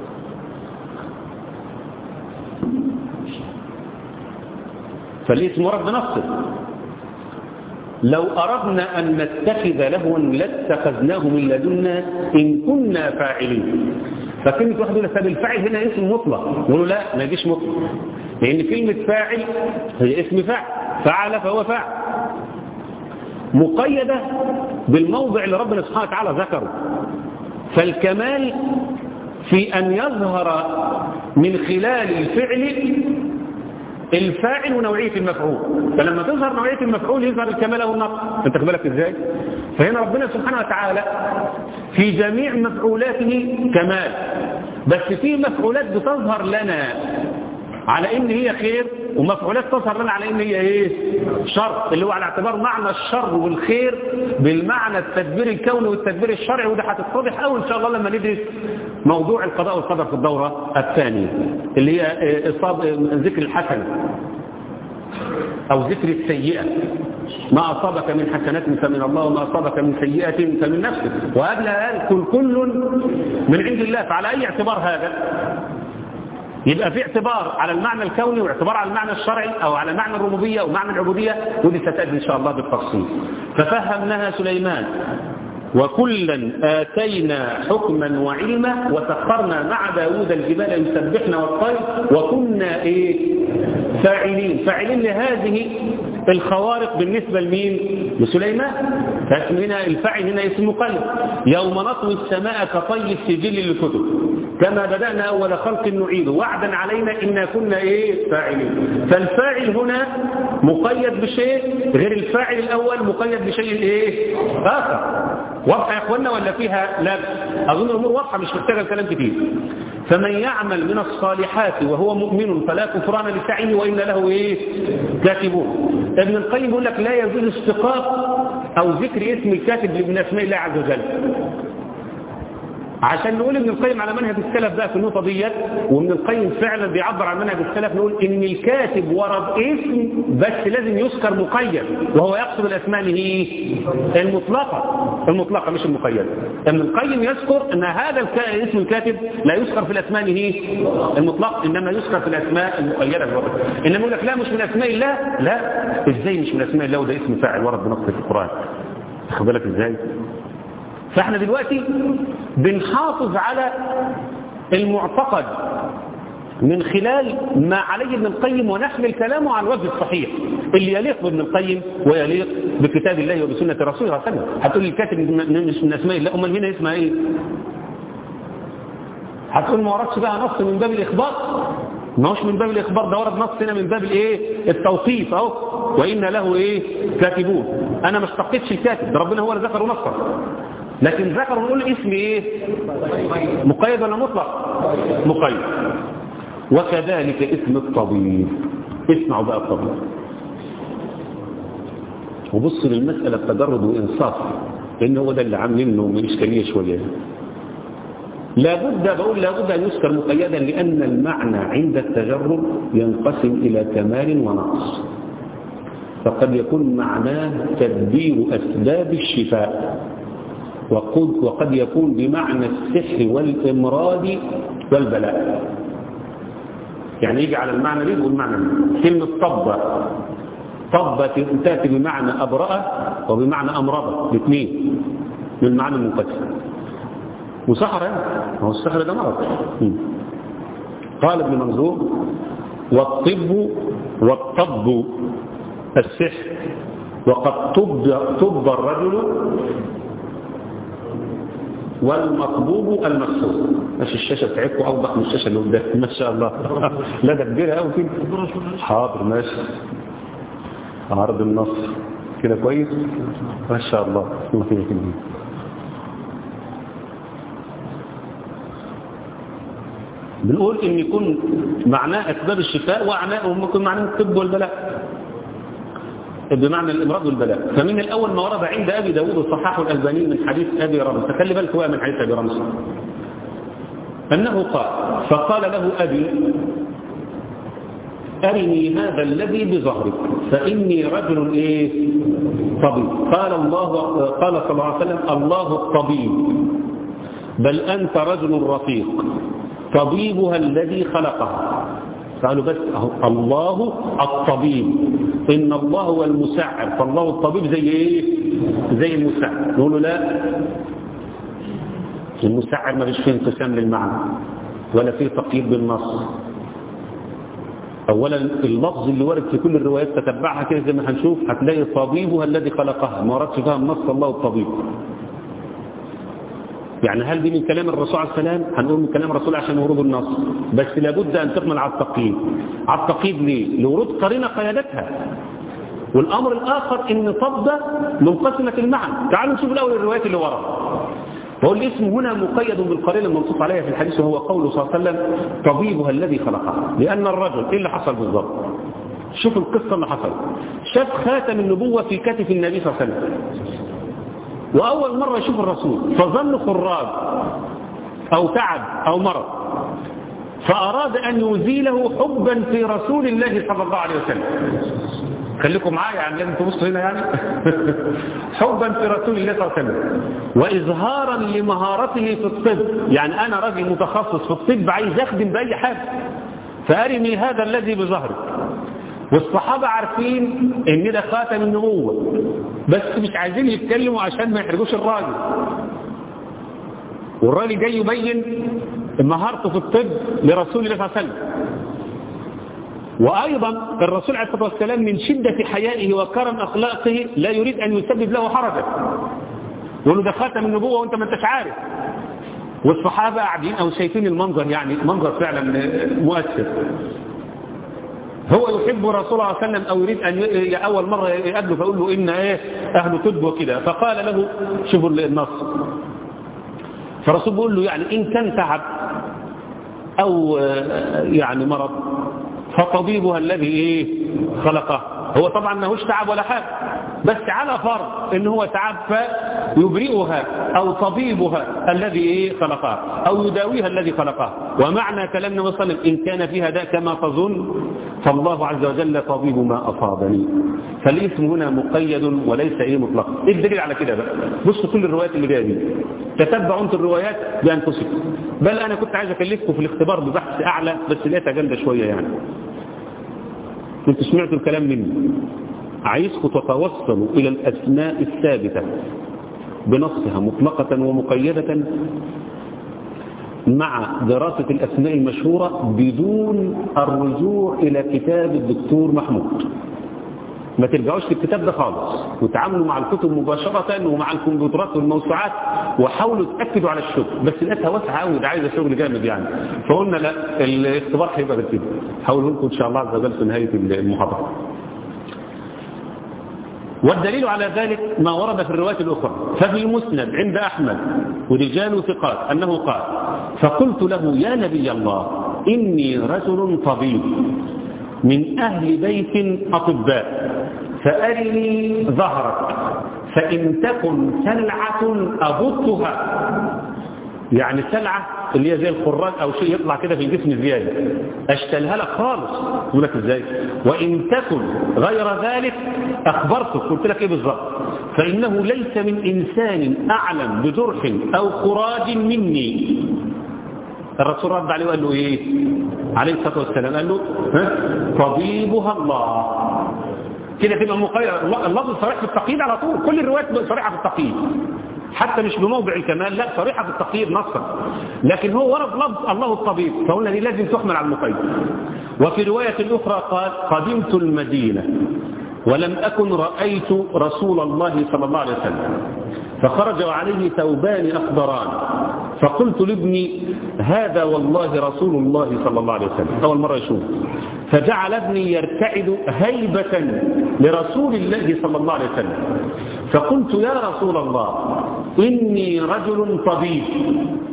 فالاسم رب نصر لو أردنا أن نتخذ لهوا لاتخذناه من لدنا إن كنا فاعلين فكلمة واحد يقول طب الفاعل هنا اسم مطلق يقولوا لا ما يجيش مطلق لأن كلمة فاعل هي اسم فاعل فعل فهو فاعل مقيدة بالموضع اللي ربنا سبحانه وتعالى ذكره فالكمال في أن يظهر من خلال الفعل الفاعل ونوعية المفعول فلما تظهر نوعية المفعول يظهر الكمال أو النقص انت بالك ازاي فهنا ربنا سبحانه وتعالى في جميع مفعولاته كمال بس في مفعولات بتظهر لنا على ان هي خير ومفعولات تظهر لنا على ان هي ايه شر اللي هو على اعتبار معنى الشر والخير بالمعنى التدبير الكوني والتدبير الشرعي وده هتتضح قوي ان شاء الله لما ندرس موضوع القضاء والقدر في الدورة الثانية اللي هي إصاب ذكر الحسن أو ذكر السيئة ما أصابك من حسنات فمن الله وما أصابك من سيئة فمن نفسك وقبلها قال كل كل من عند الله فعلى أي اعتبار هذا يبقى في اعتبار على المعنى الكوني واعتبار على المعنى الشرعي أو على معنى الربوبية ومعنى العبودية ودي ستأتي إن شاء الله بالتفصيل ففهمناها سليمان وكلا آتينا حكما وعلما وسخرنا مع داود الجبال يسبحنا والطير وكنا إيه فاعلين فاعلين لهذه الخوارق بالنسبة لمين لسليمان فاسم هنا الفاعل هنا اسم مقلب يوم نطوي السماء كطي السجل للكتب كما بدأنا أول خلق نعيده وعدا علينا إنا كنا إيه فاعلين فالفاعل هنا مقيد بشيء غير الفاعل الأول مقيد بشيء إيه آخر واضحة يا أخوانا ولا فيها لا أظن الأمور واضحة مش محتاجة الكلام كتير فمن يعمل من الصالحات وهو مؤمن فلا كفران لسعيه وإن له إيه كاتبون ابن القيم يقول لك لا يجوز استقاق أو ذكر اسم الكاتب من أسماء الله عز وجل عشان نقول ابن القيم على منهج السلف بقى في النقطة ديت وابن القيم فعلا بيعبر عن منهج السلف نقول ان الكاتب ورد اسم بس لازم يذكر مقيد وهو يقصد الاسماء اللي هي المطلقة المطلقة مش المقيدة ابن القيم يذكر ان هذا الك... اسم الكاتب لا يذكر في الاسماء اللي هي المطلقة انما يذكر في الاسماء المقيدة الورد انما يقول لك لا مش من اسماء الله لا ازاي مش من اسماء الله وده اسم فاعل ورد بنص في القرآن خد بالك ازاي فاحنا دلوقتي بنحافظ على المعتقد من خلال ما عليه ابن القيم ونحمل كلامه على الوجه الصحيح اللي يليق بابن القيم ويليق بكتاب الله وبسنة رسوله صلى الله عليه وسلم هتقول لي الكاتب مش من اسماء الله امال هنا اسمها ايه هتقول ما وردش بقى نص من باب الاخبار ما هوش من باب الاخبار ده ورد نص هنا من باب الايه التوصيف اهو وان له ايه كاتبون انا ما اشتقتش الكاتب ده ربنا هو اللي ذكره نصا لكن ذكر نقول اسم ايه مقيد ولا مطلق مقيد وكذلك اسم الطبيب اسمعوا بقى الطبيب وبص للمسألة بتجرد وإنصاف لأن هو ده اللي عاملينه من إشكالية شوية لابد بقول لابد أن يذكر مقيدا لأن المعنى عند التجرد ينقسم إلى كمال ونقص فقد يكون معناه تدبير أسباب الشفاء وقد, وقد يكون بمعنى السحر والإمراض والبلاء يعني يجي على المعنى دي يقول معنى كلمة طبة طبة تأتي بمعنى أبرأة وبمعنى أمرضة الاثنين من المعنى المنقسم وسحر يعني هو السحر ده مرض قال ابن منظور والطب والطب السحر وقد طب, طب الرجل والمطبوب المكسور ماشي الشاشة بتاعتكم أوضح من الشاشة اللي قدام ما شاء الله لا ده كبيرة قوي كده حاضر ماشي عرض النص كده كويس ما شاء الله الله يخليك بنقول ان يكون معناه اسباب الشفاء ومعناه وممكن معناه الطب والبلاء بمعنى الإمراض والبلاء فمن الأول ما ورد عند أبي داود الصحاح الألباني من حديث أبي رمز فخلي بالك هو من حديث أبي رمز أنه قال فقال له أبي أرني هذا الذي بظهرك فإني رجل إيه طبيب قال الله قال صلى الله عليه وسلم الله الطبيب بل أنت رجل رفيق طبيبها الذي خلقها قالوا بس الله الطبيب إن الله هو المسعر فالله الطبيب زي إيه زي المسعر نقول لا المسعر ما فيش فيه انقسام للمعنى ولا فيه تقييد بالنص اولا اللفظ اللي ورد في كل الروايات تتبعها كده زي ما هنشوف هتلاقي طبيبها الذي خلقها ما وردش فيها النص الله الطبيب يعني هل دي من كلام الرسول عليه السلام هنقول من كلام الرسول عشان ورود النص بس لابد ان تقمن على التقييد على التقييد ليه لورود قرينه قيادتها والامر الاخر ان طب منقسمه المعنى تعالوا نشوف الاول الروايات اللي ورا وهو الاسم هنا مقيد بالقرينه المنصوص عليها في الحديث وهو قوله صلى الله عليه وسلم طبيبها الذي خلقها لان الرجل ايه اللي حصل بالضبط شوف القصه اللي حصلت شاف خاتم النبوه في كتف النبي صلى الله عليه وسلم وأول مرة يشوف الرسول فظن خراج أو تعب أو مرض فأراد أن يزيله حبا في رسول الله صلى الله عليه وسلم خليكم معايا يعني لازم تبصوا هنا يعني حبا في رسول الله صلى الله عليه وسلم وإظهارا لمهارته في الطب يعني أنا راجل متخصص في الطب عايز أخدم بأي حاجة فأرني هذا الذي بظهرك والصحابة عارفين ان ده خاتم النبوة بس مش عايزين يتكلموا عشان ما يحرجوش الراجل والراجل جاي يبين مهارته في الطب لرسول الله صلى الله عليه وسلم وأيضا الرسول عليه الصلاة والسلام من شدة حيائه وكرم أخلاقه لا يريد أن يسبب له حرجا يقول له ده خاتم النبوة وانت ما انتش عارف والصحابة قاعدين أو شايفين المنظر يعني منظر فعلا مؤثر هو يحب رسول الله صلى الله عليه وسلم أو يريد أن أول مرة يقابله فيقول له إن إيه أهل طب وكده فقال له شوفوا النص فالرسول بيقول له يعني إن كان تعب أو يعني مرض فطبيبها الذي إيه خلقه هو طبعا ماهوش تعب ولا حاجة بس على فرض ان هو تعب فيبرئها او طبيبها الذي ايه خلقها او يداويها الذي خلقها ومعنى كلامنا وصل ان كان فيها داء كما تظن فالله عز وجل طبيب ما اصابني فالاسم هنا مقيد وليس ايه مطلق ايه الدليل على كده بقى بصوا كل الروايات اللي جايه دي تتبعوا انتم الروايات بانفسكم بل انا كنت عايز اكلفكم في الاختبار ببحث اعلى بس لقيتها جامده شويه يعني كنت سمعتوا الكلام مني عايزكم تتوصلوا إلى الأسماء الثابتة بنصها مطلقة ومقيدة مع دراسة الأسماء المشهورة بدون الرجوع إلى كتاب الدكتور محمود ما ترجعوش للكتاب ده خالص وتعاملوا مع الكتب مباشرة ومع الكمبيوترات والموسوعات وحاولوا تأكدوا على الشغل بس لقيتها واسعة قوي ده عايزة شغل جامد يعني فقلنا لا الاختبار هيبقى كده حاولوا لكم إن شاء الله عز وجل في نهاية المحاضرة والدليل على ذلك ما ورد في الروايات الأخرى ففي المسند عند أحمد ورجال ثقات أنه قال فقلت له يا نبي الله إني رجل طبيب من أهل بيت أطباء فأرني ظهرك فإن تكن سلعة أبطها يعني سلعة اللي هي زي الخراج أو شيء يطلع كده في الجسم زيادة أشتلها لك خالص يقول لك إزاي وإن تكن غير ذلك أخبرتك قلت لك إيه بالظبط فإنه ليس من إنسان أعلم بجرح أو خراج مني الرسول رد عليه وقال له إيه عليه الصلاة والسلام قال له ها؟ طبيبها الله كده تبقى مقيد اللفظ صريح في التقييد على طول كل الروايات صريحة في التقييد حتى مش بموضع الكمال لا صريحة في التقييد نصا لكن هو ورد لفظ الله الطبيب فقلنا دي لازم تحمل على المقيد وفي رواية أخرى قال قدمت المدينة ولم أكن رأيت رسول الله صلى الله عليه وسلم فخرج عليه ثوبان أخضران فقلت لابني هذا والله رسول الله صلى الله عليه وسلم أول مرة يشوف فجعل ابني يرتعد هيبة لرسول الله صلى الله عليه وسلم فقلت يا رسول الله إني رجل طبيب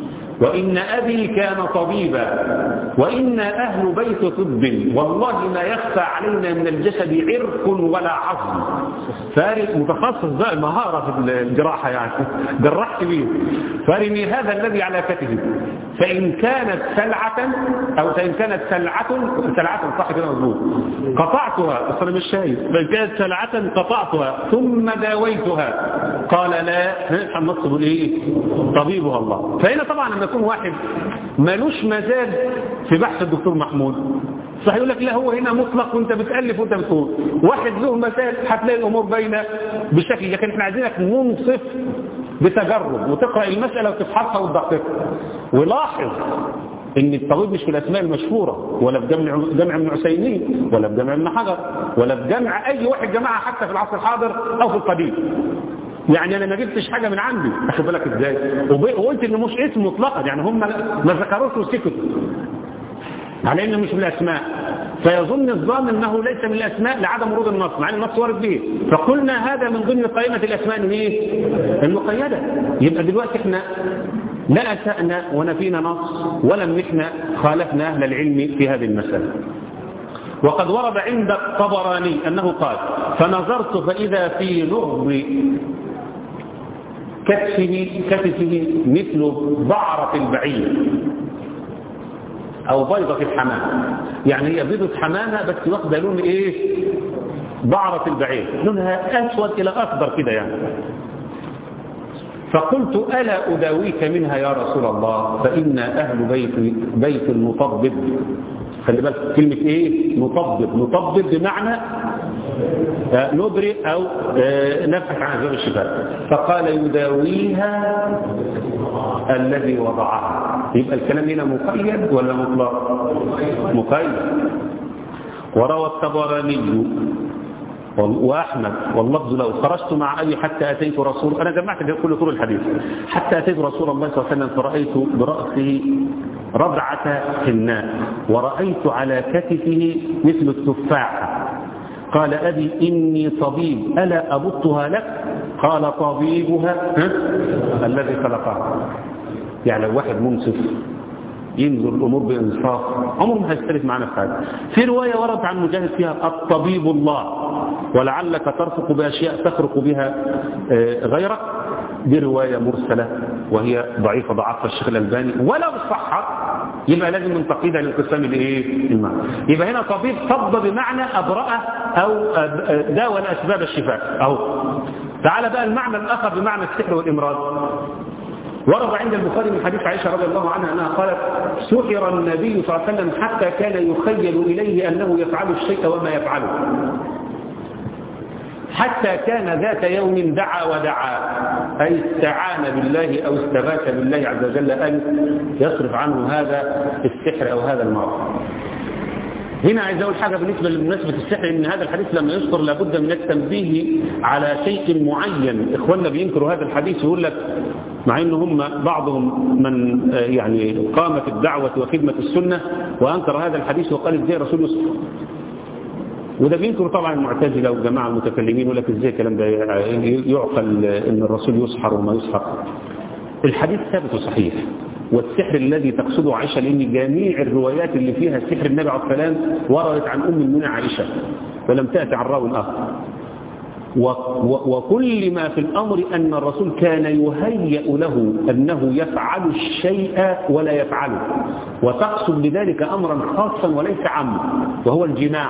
وإن أبي كان طبيبا وإن أهل بيت طب والله ما يخفى علينا من الجسد عرق ولا عظم فارق متخصص بقى مهارة في الجراحة يعني جرحت بيه فارني هذا الذي على كتفه فإن كانت سلعة أو فإن كانت سلعة سلعة صح كده مظبوط قطعتها أصلا مش شايف فإن كانت سلعة قطعتها ثم داويتها قال لا النص بيقول إيه طبيبها الله فهنا طبعا لما يكون واحد ملوش مزاج في بحث الدكتور محمود صح يقول لك لا هو هنا مطلق وانت بتألف وانت بتقول واحد له مثال هتلاقي الأمور باينة بشكل لكن احنا عايزينك منصف بتجرب وتقرأ المسألة وتفحصها وتدققها ولاحظ ان الطبيب مش في الاسماء المشهورة ولا في جمع جمع ابن عثيمين ولا في جمع ابن حجر ولا في جمع اي واحد جماعة حتى في العصر الحاضر او في القديم يعني انا ما جبتش حاجة من عندي اخد بالك ازاي وقلت انه مش اسم مطلقا يعني هم ما ذكروش وسكتوا على انه مش من الاسماء فيظن الظان انه ليس من الاسماء لعدم ورود النص مع ان النص وارد به فقلنا هذا من ضمن قائمه الاسماء ايه المقيده يبقى دلوقتي احنا لا اسانا ونفينا نص ولم نحن خالفنا اهل العلم في هذه المساله وقد ورد عند الطبراني انه قال فنظرت فاذا في لغب كتفه كتفه مثل بعرة البعير او بيضة الحمامة يعني هي بيضة حمامة بس واخدة لون ايه بعرة البعير لونها اسود الى اخضر كده يعني فقلت ألا أداويك منها يا رسول الله فإن أهل بيت بيت المطبب خلي بالك كلمة إيه مطبب مطبب بمعنى نبرئ أو نفح عن أسباب الشفاء فقال يداويها الذي وضعها يبقى الكلام هنا مقيد ولا مطلق مقيد وروى الطبراني وأحمد واللفظ لو خرجت مع أبي حتى أتيت رسول أنا جمعت كل طول الحديث حتى أتيت رسول الله صلى الله عليه وسلم فرأيت برأسه ربعة حناء ورأيت على كتفه مثل التفاحة قال أبي إني طبيب ألا أبطها لك قال طبيبها الذي خلقها يعني لو واحد منصف ينظر الأمور بإنصاف عمره ما هيختلف معنا في حاجة في رواية وردت عن مجاهد فيها الطبيب الله ولعلك ترفق بأشياء تخرق بها غيرك دي رواية مرسلة وهي ضعيفة ضعفها الشيخ الألباني ولو صحت يبقى لازم ننتقدها للقسام الايه المعنى يبقى هنا طبيب طب بمعنى أبرأ أو داوى أسباب الشفاء أهو تعال بقى المعنى الآخر بمعنى السحر والإمراض ورد عند البخاري من حديث عائشة رضي الله عنها أنها قالت سحر النبي صلى الله عليه وسلم حتى كان يخيل إليه أنه يفعل الشيء وما يفعله حتى كان ذات يوم دعا ودعا أي استعان بالله أو استغاث بالله عز وجل أن يصرف عنه هذا السحر أو هذا المرض هنا عايز أقول حاجة بالنسبة لمناسبة السحر إن هذا الحديث لما يذكر لابد من التنبيه على شيء معين إخواننا بينكروا هذا الحديث يقول لك مع ان هم بعضهم من يعني قام في الدعوة وخدمة السنة وأنكر هذا الحديث وقال ازاي رسول يصحر وده بينكر طبعا المعتزله والجماعه المتكلمين يقول لك ازاي الكلام ده يعقل ان الرسول يسحر وما يسحر الحديث ثابت وصحيح والسحر الذي تقصده عائشه لان جميع الروايات اللي فيها سحر النبي عليه السلام وردت عن ام المؤمنين عائشه ولم تاتي عن راوي اخر وكل ما في الأمر أن الرسول كان يهيأ له أنه يفعل الشيء ولا يفعله وتقصد بذلك أمرا خاصا وليس عاما وهو الجماع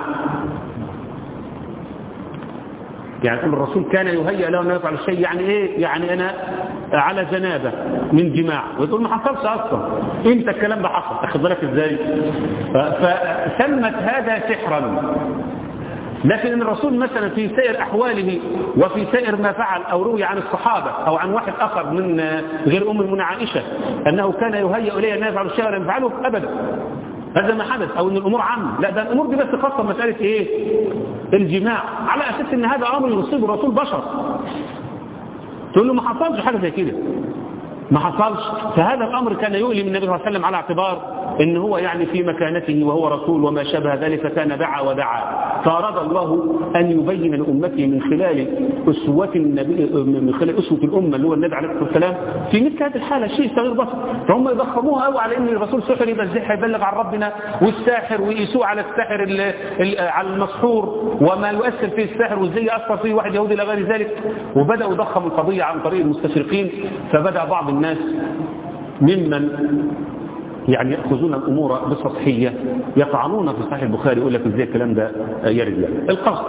يعني الرسول كان يهيأ له أنه يفعل الشيء يعني إيه يعني أنا على جنابة من جماع وتقول ما حصلش أصلا إمتى الكلام ده حصل أخذ بالك إزاي فسمت هذا سحرا لكن الرسول مثلا في سائر أحواله وفي سائر ما فعل أو روي عن الصحابة أو عن واحد آخر من غير أم المنى عائشة أنه كان يهيأ إليه أن يفعل الشيء ولا يفعله أبدا هذا ما حدث أو أن الأمور عامة لا ده الأمور دي بس خاصة مسألة إيه الجماع على أساس أن هذا أمر يصيب الرسول بشر تقول له ما حصلش حاجة زي كده ما حصلش فهذا الأمر كان يؤلم النبي صلى الله عليه وسلم على اعتبار ان هو يعني في مكانته وهو رسول وما شابه ذلك كان دعا ودعا فأراد الله أن يبين لأمته من خلال أسوة النبي من خلال أسوة الأمة اللي هو النبي عليه الصلاة والسلام في مثل هذه الحالة شيء صغير بسيط فهم يضخموها قوي على ان الرسول سحر يبقى ازاي هيبلغ عن ربنا والساحر ويقيسوه على الساحر ال ال على المسحور وما يؤثر فيه الساحر وازاي يأثر فيه واحد يهودي الى غير ذلك وبدأوا يضخموا القضية عن طريق المستشرقين فبدأ بعض الناس ممن يعني يأخذون الأمور بسطحية يطعنون في صحيح البخاري يقول لك ازاي الكلام ده يرد يعني القصد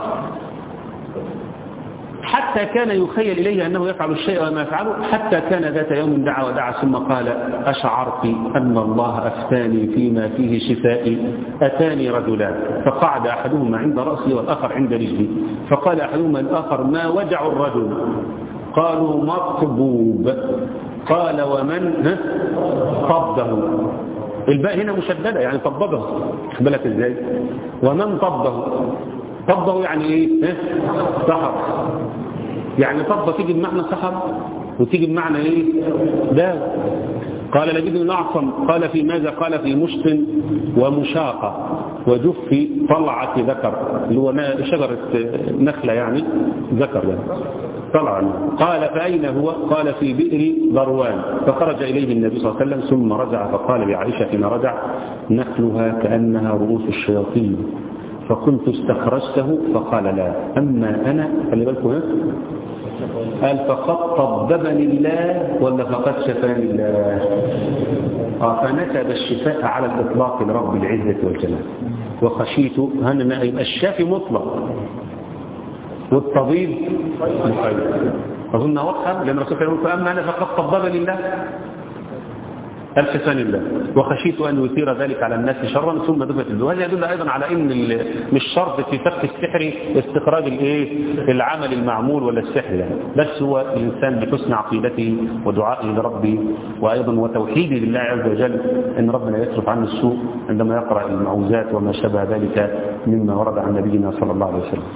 حتى كان يخيل إليه أنه يفعل الشيء وما يفعله حتى كان ذات يوم دعا ودعا ثم قال أشعرت أن الله أفتاني فيما فيه شفائي أتاني رجلان فقعد أحدهما عند رأسي والآخر عند رجلي فقال أحدهما الآخر ما وجع الرجل قالوا مطبوب قال ومن طبه الباء هنا مشددة يعني طببه بالك ازاي ومن طبه طبه يعني ايه سحر يعني طبه تيجي بمعنى سحر وتيجي بمعنى ايه ده قال لجد نعصم قال في ماذا قال في مشط ومشاقة وجف طلعة ذكر اللي هو شجرة نخلة يعني ذكر يعني طلعا قال فأين هو قال في بئر ضروان فخرج إليه النبي صلى الله عليه وسلم ثم رجع فقال لعائشة حين رجع نخلها كأنها رؤوس الشياطين فكنت استخرجته فقال لا أما أنا خلي بالكم هنا قال فقد طببني الله ولا فقد شفاني الله فنسب الشفاء على الإطلاق لرب العزة والجلال وخشيت هنا يبقى الشافي مطلق والطبيب مقيد أظن واضحة لأن الرسول يقول فأما أنا فقد طببني الله الحسان الله وخشيت أن يثير ذلك على الناس شرا ثم دفت الزواج وهذا يدل أيضا على أن مش شرط في فك السحر استخراج الايه العمل المعمول ولا السحر يعني بس هو الإنسان بحسن عقيدته ودعائه لربه وأيضا وتوحيده لله عز وجل أن ربنا يصرف عنه السوء عندما يقرأ المعوذات وما شابه ذلك مما ورد عن نبينا صلى الله عليه وسلم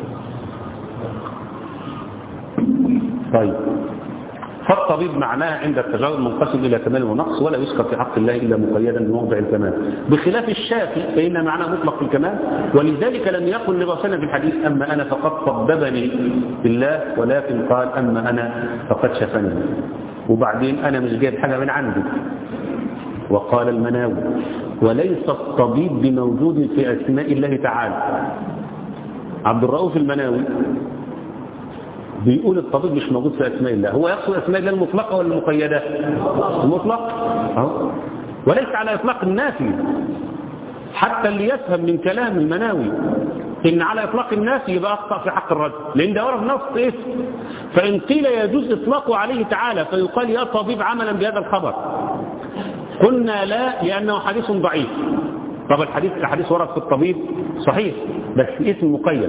طيب فالطبيب معناها عند التجاوز منقسم إلى كمال ونقص ولا يذكر في حق الله إلا مقيدا بموضع الكمال بخلاف الشافي فإن معناه مطلق في الكمال ولذلك لم يقل لرسولنا في الحديث أما أنا فقد طببني بالله ولكن قال أما أنا فقد شفني وبعدين أنا مش جايب حاجة من عندي وقال المناوي وليس الطبيب بموجود في أسماء الله تعالى عبد الرؤوف المناوي بيقول الطبيب مش موجود في أسماء الله هو يقصد أسماء الله المطلقة ولا المقيدة المطلق أهو. وليس على إطلاق النافي حتى اللي يفهم من كلام المناوي إن على إطلاق النافي يبقى أخطأ في حق الرجل لأن ده ورد نص اسم فإن قيل يجوز إطلاقه عليه تعالى فيقال يا طبيب عملا بهذا الخبر قلنا لا لأنه حديث ضعيف طب الحديث الحديث ورد في الطبيب صحيح بس اسم مقيد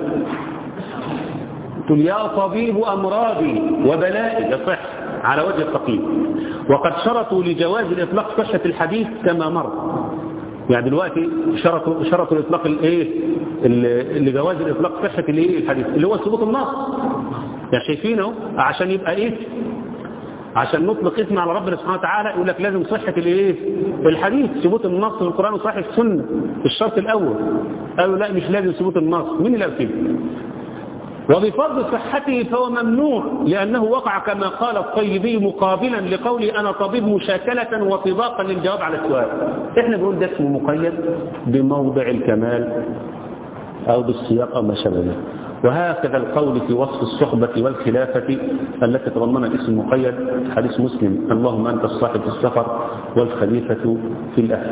قل يا طبيب أمراضي وبلائي يصح على وجه التقييد وقد شرطوا لجواز الإطلاق صحة الحديث كما مر يعني دلوقتي شرطوا شرطوا الإطلاق الايه لجواز الإطلاق صحة الايه الحديث اللي هو ثبوت النص يعني شايفينه عشان يبقى ايه عشان نطلق اسم على ربنا سبحانه وتعالى يقول لك لازم صحة الايه الحديث ثبوت النص في القرآن وصحة السنة الشرط الأول قالوا لا مش لازم ثبوت النص مين اللي قال كده وبفرض صحته فهو ممنوع لأنه وقع كما قال الطيبي مقابلا لقولي أنا طبيب مشاكلة وطباقا للجواب على السؤال احنا بنقول ده اسمه مقيد بموضع الكمال أو بالسياق أو ما شابه ذلك وهكذا القول في وصف الصحبة والخلافة التي تضمنها الاسم المقيد حديث مسلم اللهم أنت الصاحب في السفر والخليفة في الأهل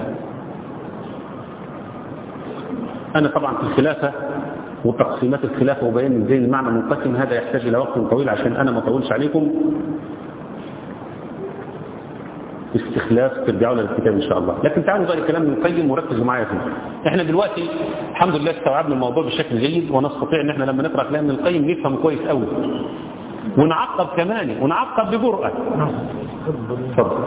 أنا طبعا في الخلافة وتقسيمات الخلافة وبيان ازاي المعنى منقسم هذا يحتاج إلى وقت طويل عشان أنا ما أطولش عليكم استخلاف ترجعوا للكتاب إن شاء الله لكن تعالوا بقى الكلام القيم وركزوا معايا فيه احنا دلوقتي الحمد لله استوعبنا الموضوع بشكل جيد ونستطيع ان احنا لما نقرأ كلام القيم نفهم كويس قوي ونعقب كمان ونعقب بجرأة تفضل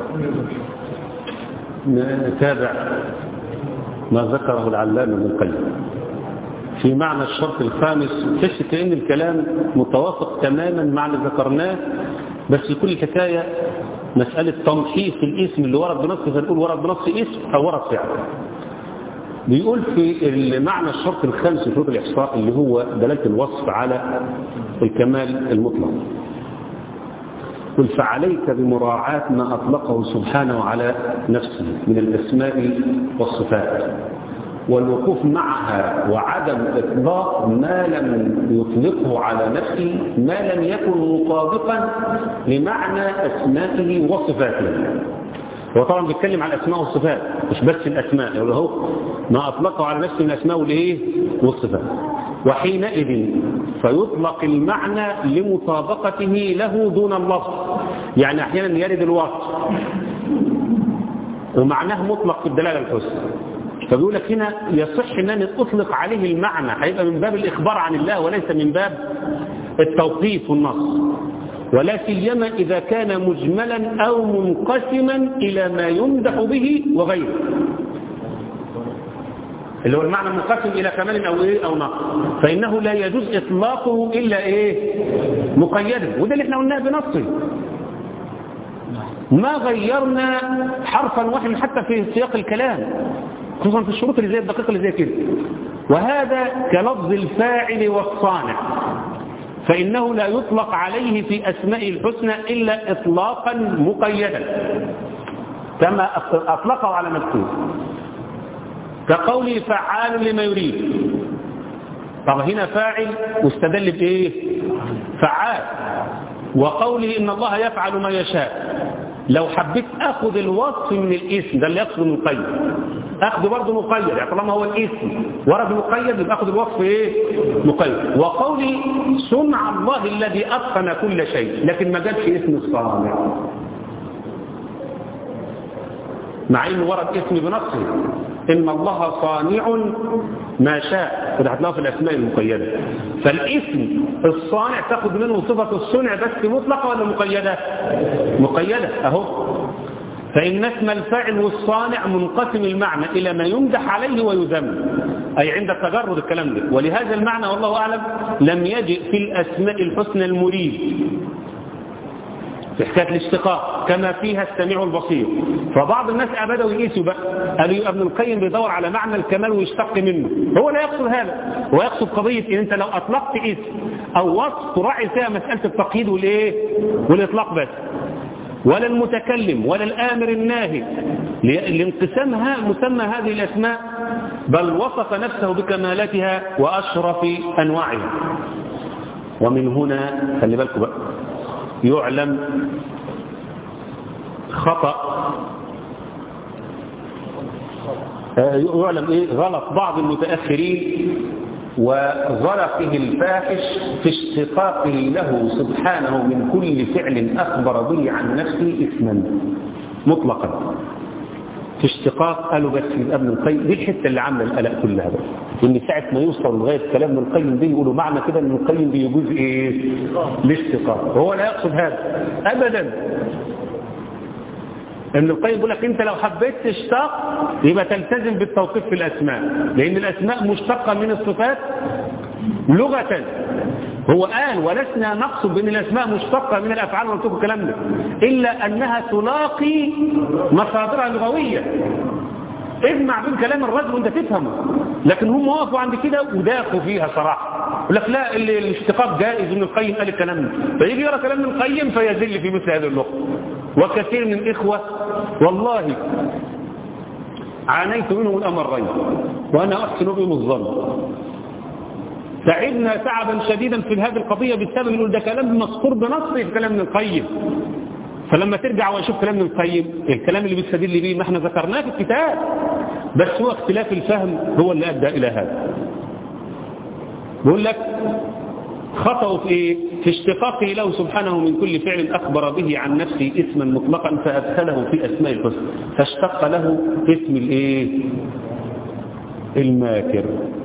نتابع ما ذكره العلامة ابن القيم في معنى الشرط الخامس تحس كأن الكلام متوافق تماما مع اللي ذكرناه بس كل حكاية مسألة تنحيف الاسم اللي ورد بنص فنقول ورد بنص اسم أو ورد فعل بيقول في المعنى الشرط الخامس في شروط الإحصاء اللي هو دلالة الوصف على الكمال المطلق قل فعليك بمراعاة ما أطلقه سبحانه على نفسه من الأسماء والصفات والوقوف معها وعدم إطلاق ما لم يطلقه على نفسه ما لم يكن مطابقا لمعنى أسمائه وصفاته هو طبعا بيتكلم عن الأسماء والصفات مش بس الأسماء اللي هو ما أطلقه على نفسه من الأسماء والإيه والصفات وحينئذ فيطلق المعنى لمطابقته له دون اللفظ يعني أحيانا يرد الوصف ومعناه مطلق في الدلالة الحسنى فبيقول لك هنا يصح ان انا اطلق عليه المعنى هيبقى من باب الاخبار عن الله وليس من باب التوقيف والنص ولا سيما اذا كان مجملا او منقسما الى ما يمدح به وغيره اللي هو المعنى منقسم الى كمال او ايه او نقص فانه لا يجوز اطلاقه الا ايه مقيدا وده اللي احنا قلناه بنصه ما غيرنا حرفا واحدا حتى في سياق الكلام خصوصا في الشروط اللي زي الدقيقة اللي زي كده وهذا كلفظ الفاعل والصانع فإنه لا يطلق عليه في أسماء الحسنى إلا إطلاقا مقيدا كما أطلقه على نفسه كقوله فعال لما يريد طب هنا فاعل واستدل بإيه فعال وقوله إن الله يفعل ما يشاء لو حبيت أخذ الوصف من الاسم ده اللي يقصد المقيد أخذ برضه مقيد يعني طالما هو الاسم ورد مقيد يبقى أخذ الوصف إيه مقيد وقولي صنع الله الذي أتقن كل شيء لكن ما جابش اسم الصانع مع انه ورد اسم بنصه ان الله صانع ما شاء وده هتلاقيه في الاسماء المقيده فالاسم الصانع تاخد منه صفه الصنع بس مطلقه ولا مقيده مقيده اهو فإن اسم الفاعل والصانع منقسم المعنى إلى ما يمدح عليه ويذم أي عند التجرد الكلام ده ولهذا المعنى والله أعلم لم يجئ في الأسماء الحسنى المريد في حكايه الاشتقاق كما فيها السميع البصير فبعض الناس ابدوا يقيسوا بقى قالوا ابن القيم بيدور على معنى الكمال ويشتق منه هو لا يقصد هذا هو يقصد قضيه ان انت لو اطلقت اسم او وصف تراعي فيها مساله التقييد والايه والاطلاق بس ولا المتكلم ولا الامر الناهي لانقسامها مسمى هذه الاسماء بل وصف نفسه بكمالاتها واشرف انواعها ومن هنا خلي بالكم بقى يعلم خطأ يعلم ايه غلط بعض المتأخرين وغلطه الفاحش في اشتقاقه له سبحانه من كل فعل أخبر به عن نفسه اسما مطلقا في اشتقاق قالوا بس ابن القيم دي الحته اللي عامله القلق كلها بقى ان ساعه ما يوصل لغايه كلام ابن القيم دي يقولوا معنى كده ان القيم بيجوز ايه الاشتقاق هو لا يقصد هذا ابدا ابن القيم بيقول لك انت لو حبيت تشتق يبقى تلتزم بالتوقيف في الاسماء لان الاسماء مشتقه من الصفات لغه هو قال ولسنا نقصد بان الاسماء مشتقه من الافعال ونترك الكلام ده الا انها تلاقي مصادرها اللغويه اجمع بين كلام الرجل وانت تفهمه لكن هم وقفوا عند كده وداخوا فيها صراحه يقول لك لا الاشتقاق جائز ابن القيم قال الكلام ده فيجي يرى كلام ابن القيم فيزل في مثل هذه اللغه وكثير من الاخوه والله عانيت منهم الامرين وانا احسن بهم الظن تعبنا تعبا شديدا في هذه القضية بسبب انه ده كلام مذكور بنص في كلام ابن القيم فلما ترجع واشوف كلام ابن القيم الكلام اللي بيستدل بيه ما احنا ذكرناه في الكتاب بس هو اختلاف الفهم هو اللي ادى الى هذا بقول لك خطأوا في ايه في اشتقاقه له سبحانه من كل فعل اخبر به عن نفسه اسما مطلقا فادخله في اسماء الحسنى فاشتق له اسم الايه الماكر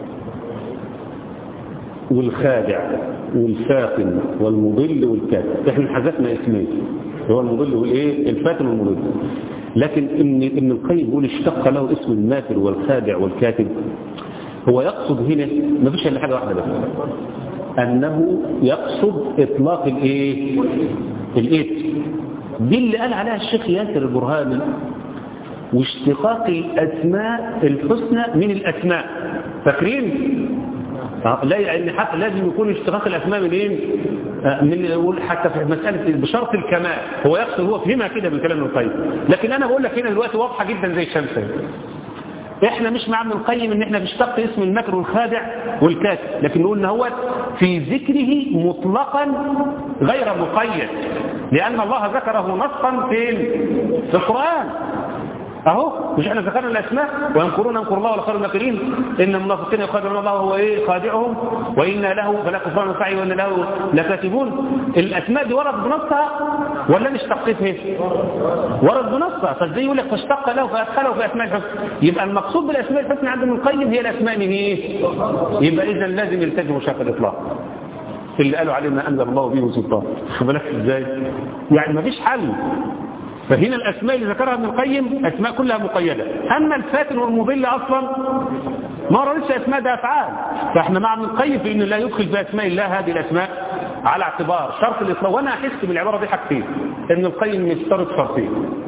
والخادع والفاتن والمضل والكاتب احنا حذفنا اسمين هو المضل والايه الفاتن والمضل لكن ان ابن القيم يقول اشتق له اسم الماكر والخادع والكاتب هو يقصد هنا ما فيش الا حاجه واحده بس انه يقصد اطلاق الايه الاسم دي اللي قال عليها الشيخ ياسر البرهاني واشتقاق الأسماء الحسنى من الأسماء فاكرين؟ لا يعني حتى لازم يكون اشتقاق الأسماء من ايه؟ من حتى في مسألة بشرط الكمال هو يقصد هو فهمها كده من كلام ابن القيم لكن أنا بقول لك هنا دلوقتي واضحة جدا زي الشمس احنا مش مع ابن القيم ان احنا نشتق اسم المكر والخادع والكاتب لكن نقول ان هو في ذكره مطلقا غير مقيد لان الله ذكره نصا فين في القرآن اهو مش احنا ذكرنا الاسماء وينكرون ينكر الله ولا خير الماكرين ان المنافقين يخادعون الله وهو ايه خادعهم وان له فلا كفران سعي وان له لكاتبون الاسماء دي ورد بنصها ولا مش تقيتها ورد بنصها فازاي يقول لك فاشتق له فادخله في اسماء الحسنى يبقى المقصود بالاسماء الحسنى عند ابن القيم هي الاسماء من ايه يبقى اذا لازم يلتزموا شرط الاطلاق اللي قالوا عليه ما انزل الله به سلطان خد بالك ازاي يعني ما فيش حل فهنا الأسماء اللي ذكرها ابن القيم أسماء كلها مقيدة أما الفاتن والمضل أصلا ما رأيش أسماء ده أفعال فإحنا مع ابن القيم في أنه لا يدخل في أسماء الله هذه الأسماء على اعتبار شرط الإطلاق وأنا أحس بالعبارة دي حاجتين ابن القيم يشترط شرطين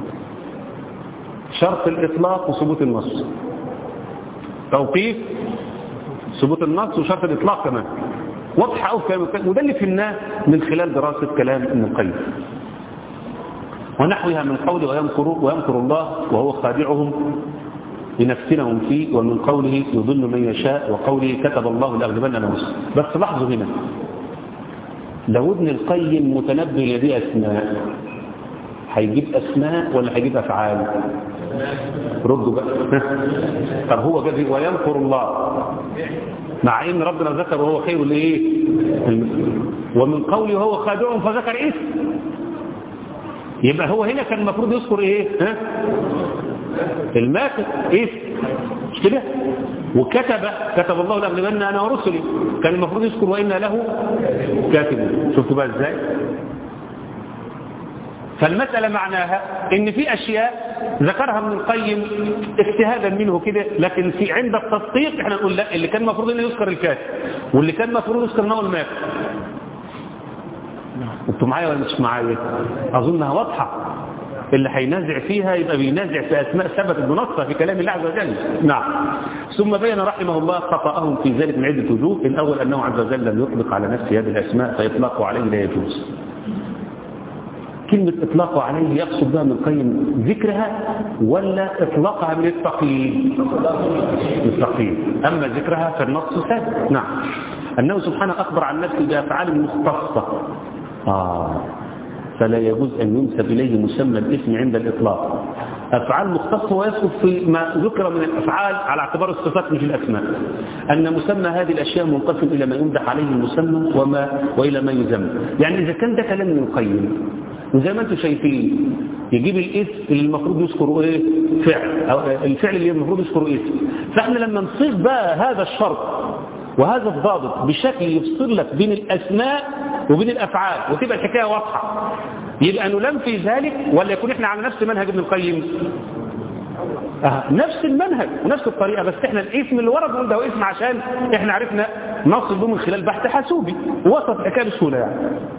شرط الإطلاق وثبوت النص توقيف ثبوت النص وشرط الإطلاق كمان واضحة أو كلام وده اللي فهمناه من خلال دراسة كلام ابن القيم ونحوها من قوله ويمكر, ويمكر الله وهو خادعهم لنفتنهم فيه ومن قوله يضل من يشاء وقوله كتب الله لأغلبن أنا مسلم بس لاحظوا هنا لو ابن القيم متنبه لدي أسماء هيجيب أسماء ولا هيجيب أفعال ردوا بقى طب هو جاب ويمكر الله مع ان ربنا ذكر وهو خير لايه ومن قوله وهو خادعهم فذكر اسم يبقى هو هنا كان المفروض يذكر ايه ها الماكر ايه مش كده وكتب كتب الله لاغلبن انا ورسلي كان المفروض يذكر وان له كاتب شفتوا بقى ازاي فالمسألة معناها ان في اشياء ذكرها ابن القيم اجتهادا منه كده لكن في عند التصديق احنا نقول لا اللي كان المفروض انه يذكر الكاتب واللي كان المفروض يذكر انه الماكر انتوا معايا ولا مش معايا اظنها واضحه اللي هينازع فيها يبقى بينازع في اسماء ثبتت بنصها في كلام الله عز وجل نعم ثم بين رحمه الله خطاهم في ذلك من عده وجوه الاول انه عز وجل لم يطلق على نفسه هذه الاسماء فاطلاقه عليه لا يجوز كلمة إطلاقه عليه يقصد بها من القيم ذكرها ولا إطلاقها من التقييد التقييد أما ذكرها فالنص ثابت نعم أنه سبحانه أخبر عن نفسه بأفعال مختصة آه فلا يجوز أن ينسب إليه مسمى الاسم عند الإطلاق أفعال مختصة ويسقط في ما ذكر من الأفعال على اعتبار الصفات مش الأسماء أن مسمى هذه الأشياء منقسم إلى ما يمدح عليه المسمى وما وإلى ما يذم يعني إذا كان ده كلام من القيم وزي ما انتم شايفين يجيب الاسم اللي المفروض يذكره ايه فعل أو الفعل اللي المفروض يذكره اسم فاحنا لما نصيغ بقى هذا الشرط وهذا الضابط بشكل يفصل لك بين الاسماء وبين الافعال وتبقى الحكايه واضحه يبقى ننفي ذلك ولا يكون احنا على نفس منهج ابن القيم آه. نفس المنهج ونفس الطريقه بس احنا الاسم اللي ورد نقول ده اسم عشان احنا عرفنا نصل به من خلال بحث حاسوبي وسط الحكايه بسهوله يعني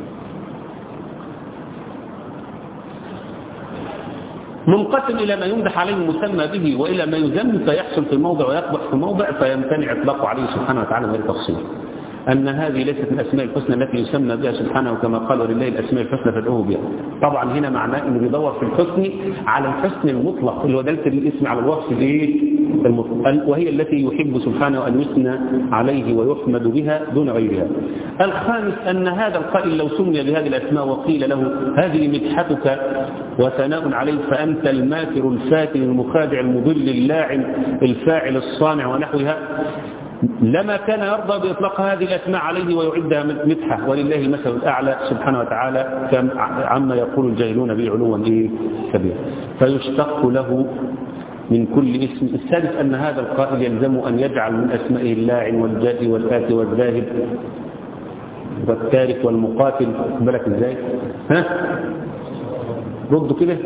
منقسم إلى ما يمدح عليه المسمى به وإلى ما يذم فيحصل في موضع ويقبح في موضع فيمتنع إطلاقه عليه سبحانه وتعالى غير تفصيل أن هذه ليست من الأسماء الحسنى التي يسمى بها سبحانه كما قال ولله الأسماء الحسنى فادعوه بها طبعا هنا معناه أنه بيدور في الحسن على الحسن المطلق اللي هو دلت الاسم على الوصف الايه المطلق وهي التي يحب سبحانه أن يثنى عليه ويحمد بها دون غيرها الخامس أن هذا القائل لو سمي بهذه الأسماء وقيل له هذه مدحتك وثناء عليك فأنت الماكر الفاتن المخادع المضل اللاعن الفاعل الصانع ونحوها لما كان يرضى بإطلاق هذه الأسماء عليه ويعدها مدحة ولله المثل الأعلى سبحانه وتعالى عما يقول الجاهلون به علوا إيه كبيرا فيشتق له من كل اسم الثالث أن هذا القائل يلزم أن يجعل من أسمائه اللاعن والجائي والآتي والذاهب والتارك والمقاتل بالك ازاي ها ردوا كده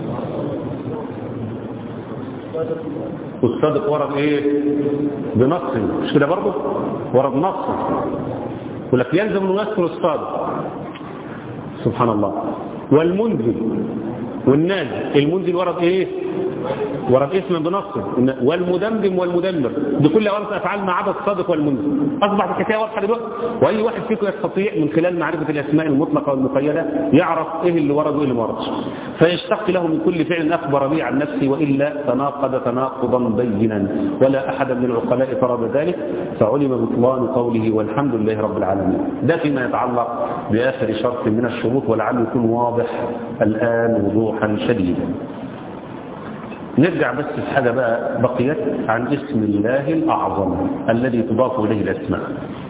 والصادق ورد ايه بنص مش كده برضه ورد نص ولك يلزم انه يذكر الصادق سبحان الله والمنزل والنازل المنزل ورد ايه ورد اسم بنصه والمدمدم والمدمر دي كل ورد افعال ما عدا الصادق والمنزل اصبحت الحكايه واضحه دلوقتي واي واحد فيكم يستطيع من خلال معرفه الاسماء المطلقه والمقيده يعرف ايه اللي ورد وايه اللي ما وردش فيشتق له من كل فعل اخبر به عن نفسه والا تناقض تناقضا بينا ولا احد من العقلاء فرض ذلك فعلم بطلان قوله والحمد لله رب العالمين ده فيما يتعلق باخر شرط من الشروط ولعله يكون واضح الان وضوحا شديدا نرجع بس في حاجة بقى بقيت عن اسم الله الأعظم الذي تضاف إليه الأسماء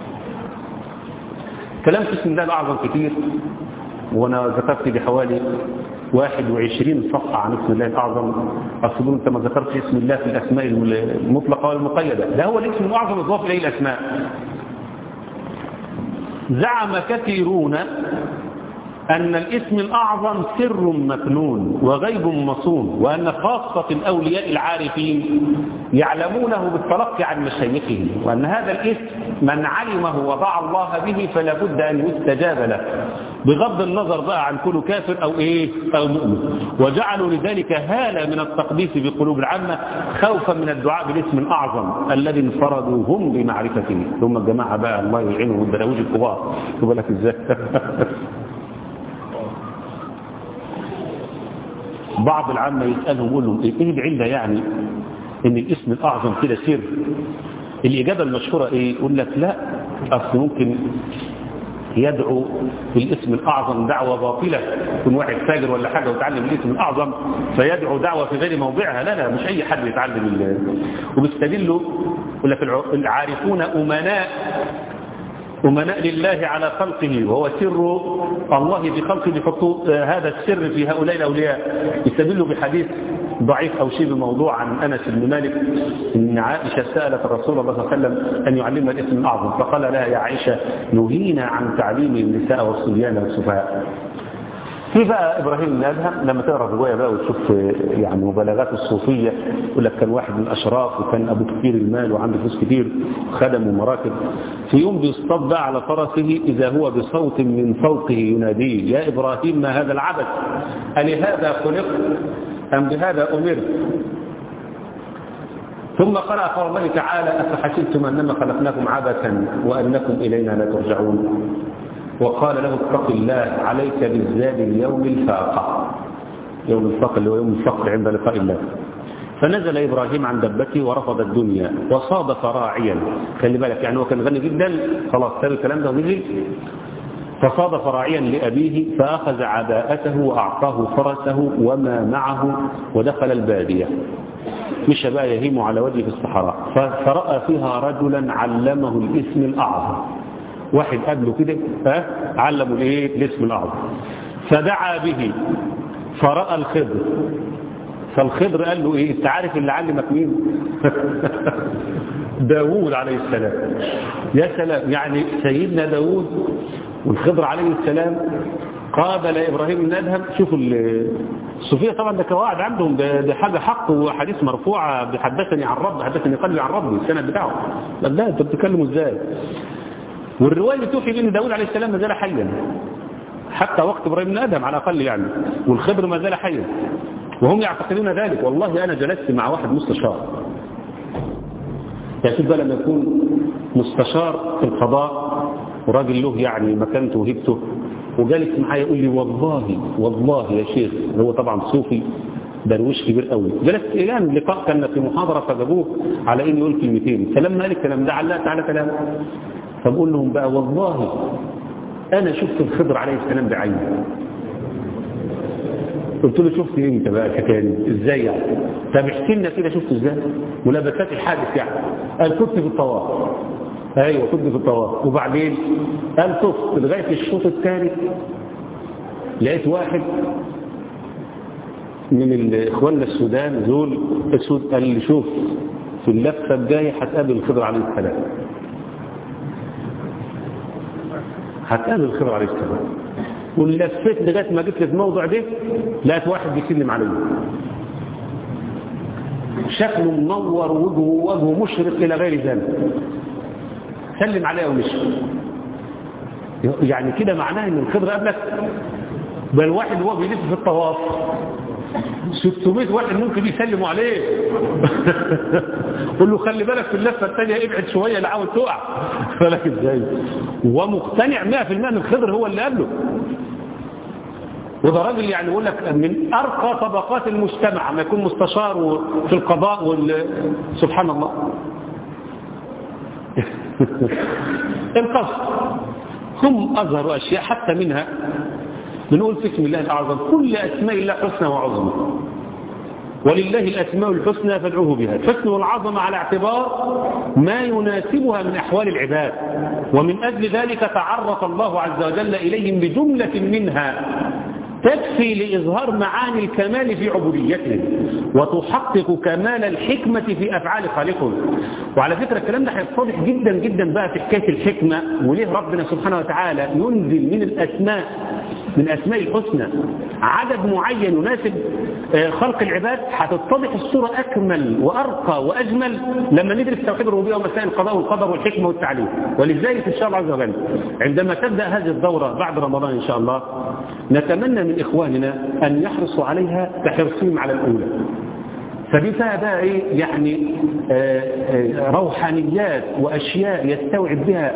كلام في اسم الله الأعظم كتير وأنا ذكرت بحوالي 21 صفحة عن اسم الله الأعظم أصدقون أنت ما ذكرتش اسم الله في الأسماء المطلقة والمقيدة ده هو الاسم الأعظم يضاف إليه الأسماء زعم كثيرون أن الاسم الأعظم سر مكنون وغيب مصون وأن خاصة الأولياء العارفين يعلمونه بالتلقي عن مشايخهم وأن هذا الاسم من علمه وضع الله به فلا بد أن يستجاب له بغض النظر بقى عن كل كافر أو إيه أو مؤمن وجعلوا لذلك هالة من التقديس بقلوب العامة خوفا من الدعاء بالاسم الأعظم الذي انفردوا هم بمعرفته ثم الجماعة بقى الله يعينهم الدراويج الكبار تبقى لك ازاي بعض العامة يسألهم يقول لهم ايه العلة يعني ان الاسم الاعظم كده سر الاجابة المشهورة ايه يقول لك لا اصل ممكن يدعو بالاسم الاعظم دعوة باطلة يكون واحد فاجر ولا حاجة ويتعلم الاسم الاعظم فيدعو دعوة في غير موضعها لا لا مش اي حد يتعلم ال... وبيستدلوا يقول لك العارفون امناء أمناء لله على خلقه وهو سر الله في خلقه بحطوا هذا السر في هؤلاء الأولياء يستدلوا بحديث ضعيف أو شبه موضوع عن أنس بن مالك إن عائشة سألت الرسول الله صلى الله عليه وسلم أن يعلمها الاسم الأعظم فقال لها يا عائشة نهينا عن تعليم النساء والصبيان والسفهاء في بقى ابراهيم بن ادهم لما تقرا الروايه بقى وتشوف يعني مبالغات الصوفيه يقول لك كان واحد من الاشراف وكان ابو كثير المال وعنده فلوس كتير خدم ومراكب في يوم بيصطاد بقى على فرسه اذا هو بصوت من فوقه يناديه يا ابراهيم ما هذا العبث الهذا خلقت ام بهذا امرت ثم قرأ قول الله تعالى أفحسبتم أنما خلقناكم عبثا وأنكم إلينا لا ترجعون وقال له اتق الله عليك بالزاد اليوم الفاقة يوم الفاقة اللي هو يوم الفقر عند لقاء الله فنزل إبراهيم عن دبته ورفض الدنيا وصادف راعيا خلي بالك يعني هو كان غني جدا خلاص ساب الكلام ده ونزل فصادف راعيا لأبيه فأخذ عباءته وأعطاه فرسه وما معه ودخل البادية مشى بقى يهيم على وجهه في الصحراء فرأى فيها رجلا علمه الاسم الأعظم واحد قبله كده ها علمه الايه الاسم الاعظم فدعا به فراى الخضر فالخضر قال له ايه انت عارف اللي علمك مين داوود عليه السلام يا سلام يعني سيدنا داوود والخضر عليه السلام قابل ابراهيم بن ادهم شوفوا الصوفيه طبعا ده قواعد عندهم ده, ده حاجه حق وحديث مرفوعه بحدثني عن ربي حدثني قلبي عن ربي السند بتاعه لا انت بتتكلموا ازاي والرواية بتوحي بأن داود عليه السلام ما زال حيا حتى وقت إبراهيم بن آدم على الأقل يعني والخضر ما زال حيا وهم يعتقدون ذلك والله أنا جلست مع واحد مستشار يعني بقى لما يكون مستشار في القضاء وراجل له يعني مكانته وهبته وجالس معايا يقول لي والله والله يا شيخ هو طبعا صوفي درويش كبير قوي جلست يعني لقاء كان في محاضرة فجابوه على انه يقول كلمتين فلما قال الكلام ده علقت على كلامه فبقول لهم بقى والله انا شفت الخضر عليه السلام بعيني قلت له شفت ايه انت بقى كتاني ازاي يعني طب احكي لنا كده شفت ازاي ملابسات الحادث يعني قال كنت في الطواف ايوه كنت في الطواف وبعدين قال طفت لغايه الشوط الثالث لقيت واحد من اخواننا السودان زول السود قال لي شوف في اللفه الجايه هتقابل الخضر عليه السلام هتقابل الخضر عليه السلام ولفيت لغايه ما جيت في الموضع ده لقيت واحد بيسلم عليه شكله منور وجهه وجهه مشرق الى غير ذلك سلم عليه ومشي يعني كده معناه ان الخضر قبلك بل واحد هو بيلف في الطواف 600 واحد ممكن يسلموا عليه قل له خلي بالك في اللفة الثانية ابعد شوية لعاول تقع فلك ازاي ومقتنع 100% ان الخضر هو اللي قبله وده راجل يعني يقول لك من ارقى طبقات المجتمع ما يكون مستشار في القضاء وال... سبحان الله القصد هم اظهروا اشياء حتى منها بنقول في اسم الله الأعظم كل أسماء الله حسنى وعظمى ولله الأسماء الحسنى فادعوه بها الحسن والعظمة على اعتبار ما يناسبها من أحوال العباد ومن أجل ذلك تعرف الله عز وجل إليهم بجملة منها تكفي لإظهار معاني الكمال في عبوديتهم وتحقق كمال الحكمة في أفعال خالقهم وعلى فكرة الكلام ده هيتضح جدا جدا بقى في حكاية الحكمة وليه ربنا سبحانه وتعالى ينزل من الأسماء من أسماء الحسنى عدد معين يناسب خلق العباد هتتضح الصورة أكمل وأرقى وأجمل لما ندرس توحيد الربوبية ومسائل القضاء والقدر والحكمة والتعليم ولذلك إن شاء الله عز وجل عندما تبدأ هذه الدورة بعد رمضان إن شاء الله نتمنى من إخواننا أن يحرصوا عليها كحرصهم على الأولى فدي فيها بقى ايه يعني آآ آآ روحانيات واشياء يستوعب بها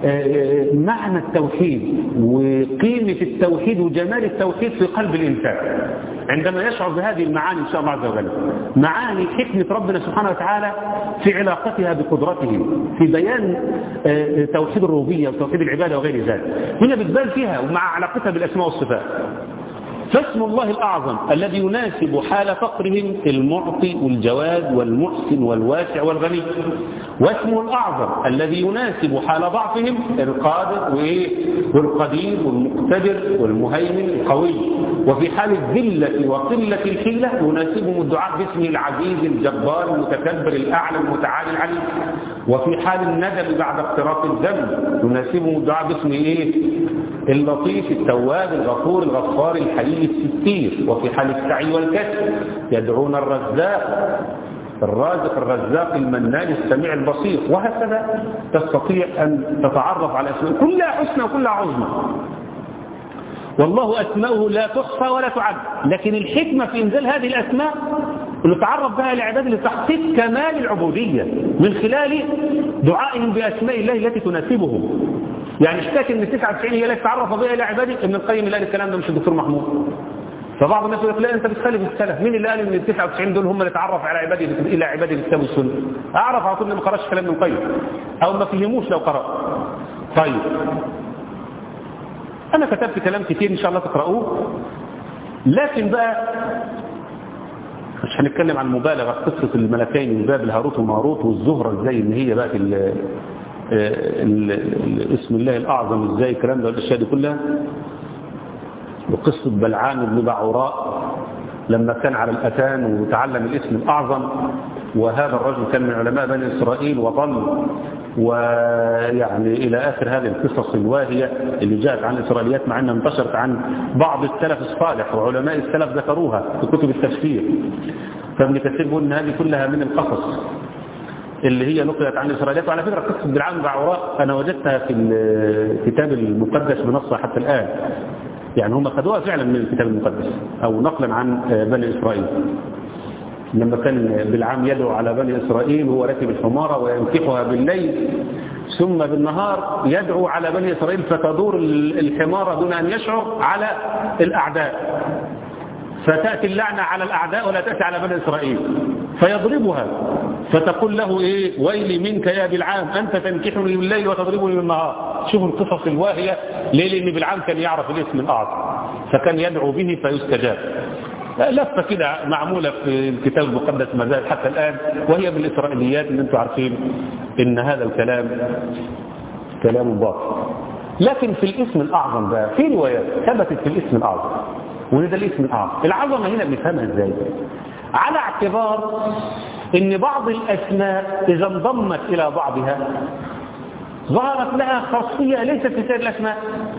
معنى التوحيد وقيمة التوحيد وجمال التوحيد في قلب الانسان عندما يشعر بهذه المعاني ان شاء الله عز وجل معاني حكمة ربنا سبحانه وتعالى في علاقتها بقدرته في بيان توحيد الربوبية وتوحيد العبادة وغير ذلك هنا بتبان فيها ومع علاقتها بالاسماء والصفات فاسم الله الأعظم الذي يناسب حال فقرهم المعطي والجواد والمحسن والواسع والغني واسمه الأعظم الذي يناسب حال ضعفهم القادر والقدير والمقتدر والمهيمن القوي وفي حال الذلة وقلة الحيلة يناسبهم الدعاء باسمه العزيز الجبار المتكبر الأعلى المتعالي العليم وفي حال الندم بعد اقتراف الذنب يناسبهم الدعاء باسمه ايه اللطيف التواب الغفور الغفار الحليم الستير وفي حال السعي والكسب يدعون الرزاق الرازق الرزاق المنان السميع البصير وهكذا تستطيع أن تتعرف على أسماء كلها حسنى وكلها عظمى والله أسماؤه لا تحصى ولا تعد لكن الحكمة في إنزال هذه الأسماء اللي تعرف بها العباد لتحقيق كمال العبودية من خلال دعائهم بأسماء الله التي تناسبهم يعني اشتكي ان 99 هي التي تعرف بها الى عبادي ابن القيم اللي قال الكلام ده مش الدكتور محمود فبعض الناس يقول لك لا انت بتخالف السلف مين اللي قال ان ال 99 دول هم اللي تعرف على عبادي الى عبادي الكتاب والسنه اعرف على طول ما قراش كلام ابن القيم او ما فهموش لو قرأ طيب انا كتبت كلام كتير ان شاء الله تقرأوه لكن بقى مش هنتكلم عن المبالغه في قصه الملكين من باب الهاروت وماروت والزهره ازاي ان هي بقت اسم الله الأعظم ازاي الكلام ده والأشياء دي كلها وقصة بلعام بن بعوراء لما كان على الأتان وتعلم الاسم الأعظم وهذا الرجل كان من علماء بني إسرائيل وضل ويعني إلى آخر هذه القصص الواهية اللي جاءت عن الإسرائيليات مع أنها انتشرت عن بعض السلف الصالح وعلماء السلف ذكروها في كتب التفسير فابن كثير يقول أن هذه كلها من القصص اللي هي نقلت عن الإسرائيليات وعلى فكرة قصة بالعام بعوراء أنا وجدتها في الكتاب المقدس بنصها حتى الآن يعني هم خدوها فعلا من الكتاب المقدس أو نقلا عن بني إسرائيل لما كان بالعام يدعو على بني إسرائيل وهو راكب الحمارة وينكحها بالليل ثم بالنهار يدعو على بني إسرائيل فتدور الحمارة دون أن يشعر على الأعداء فتأتي اللعنة على الأعداء ولا تأتي على بني إسرائيل فيضربها فتقول له إيه ويلي منك يا بالعام أنت تنكحني بالليل وتضربني بالنهار شوفوا القصص الواهية ليه لأن بالعام كان يعرف الاسم الأعظم فكان يدعو به فيستجاب لفة كده معمولة في الكتاب المقدس ما زال حتى الآن وهي من الإسرائيليات اللي انتم عارفين إن هذا الكلام كلام باطل لكن في الاسم الأعظم بقى في روايات ثبتت في الاسم الأعظم وده الاسم الأعظم العظمة هنا بنفهمها ازاي على اعتبار ان بعض الاسماء اذا انضمت الى بعضها ظهرت لها خاصية ليست في سائر الاسماء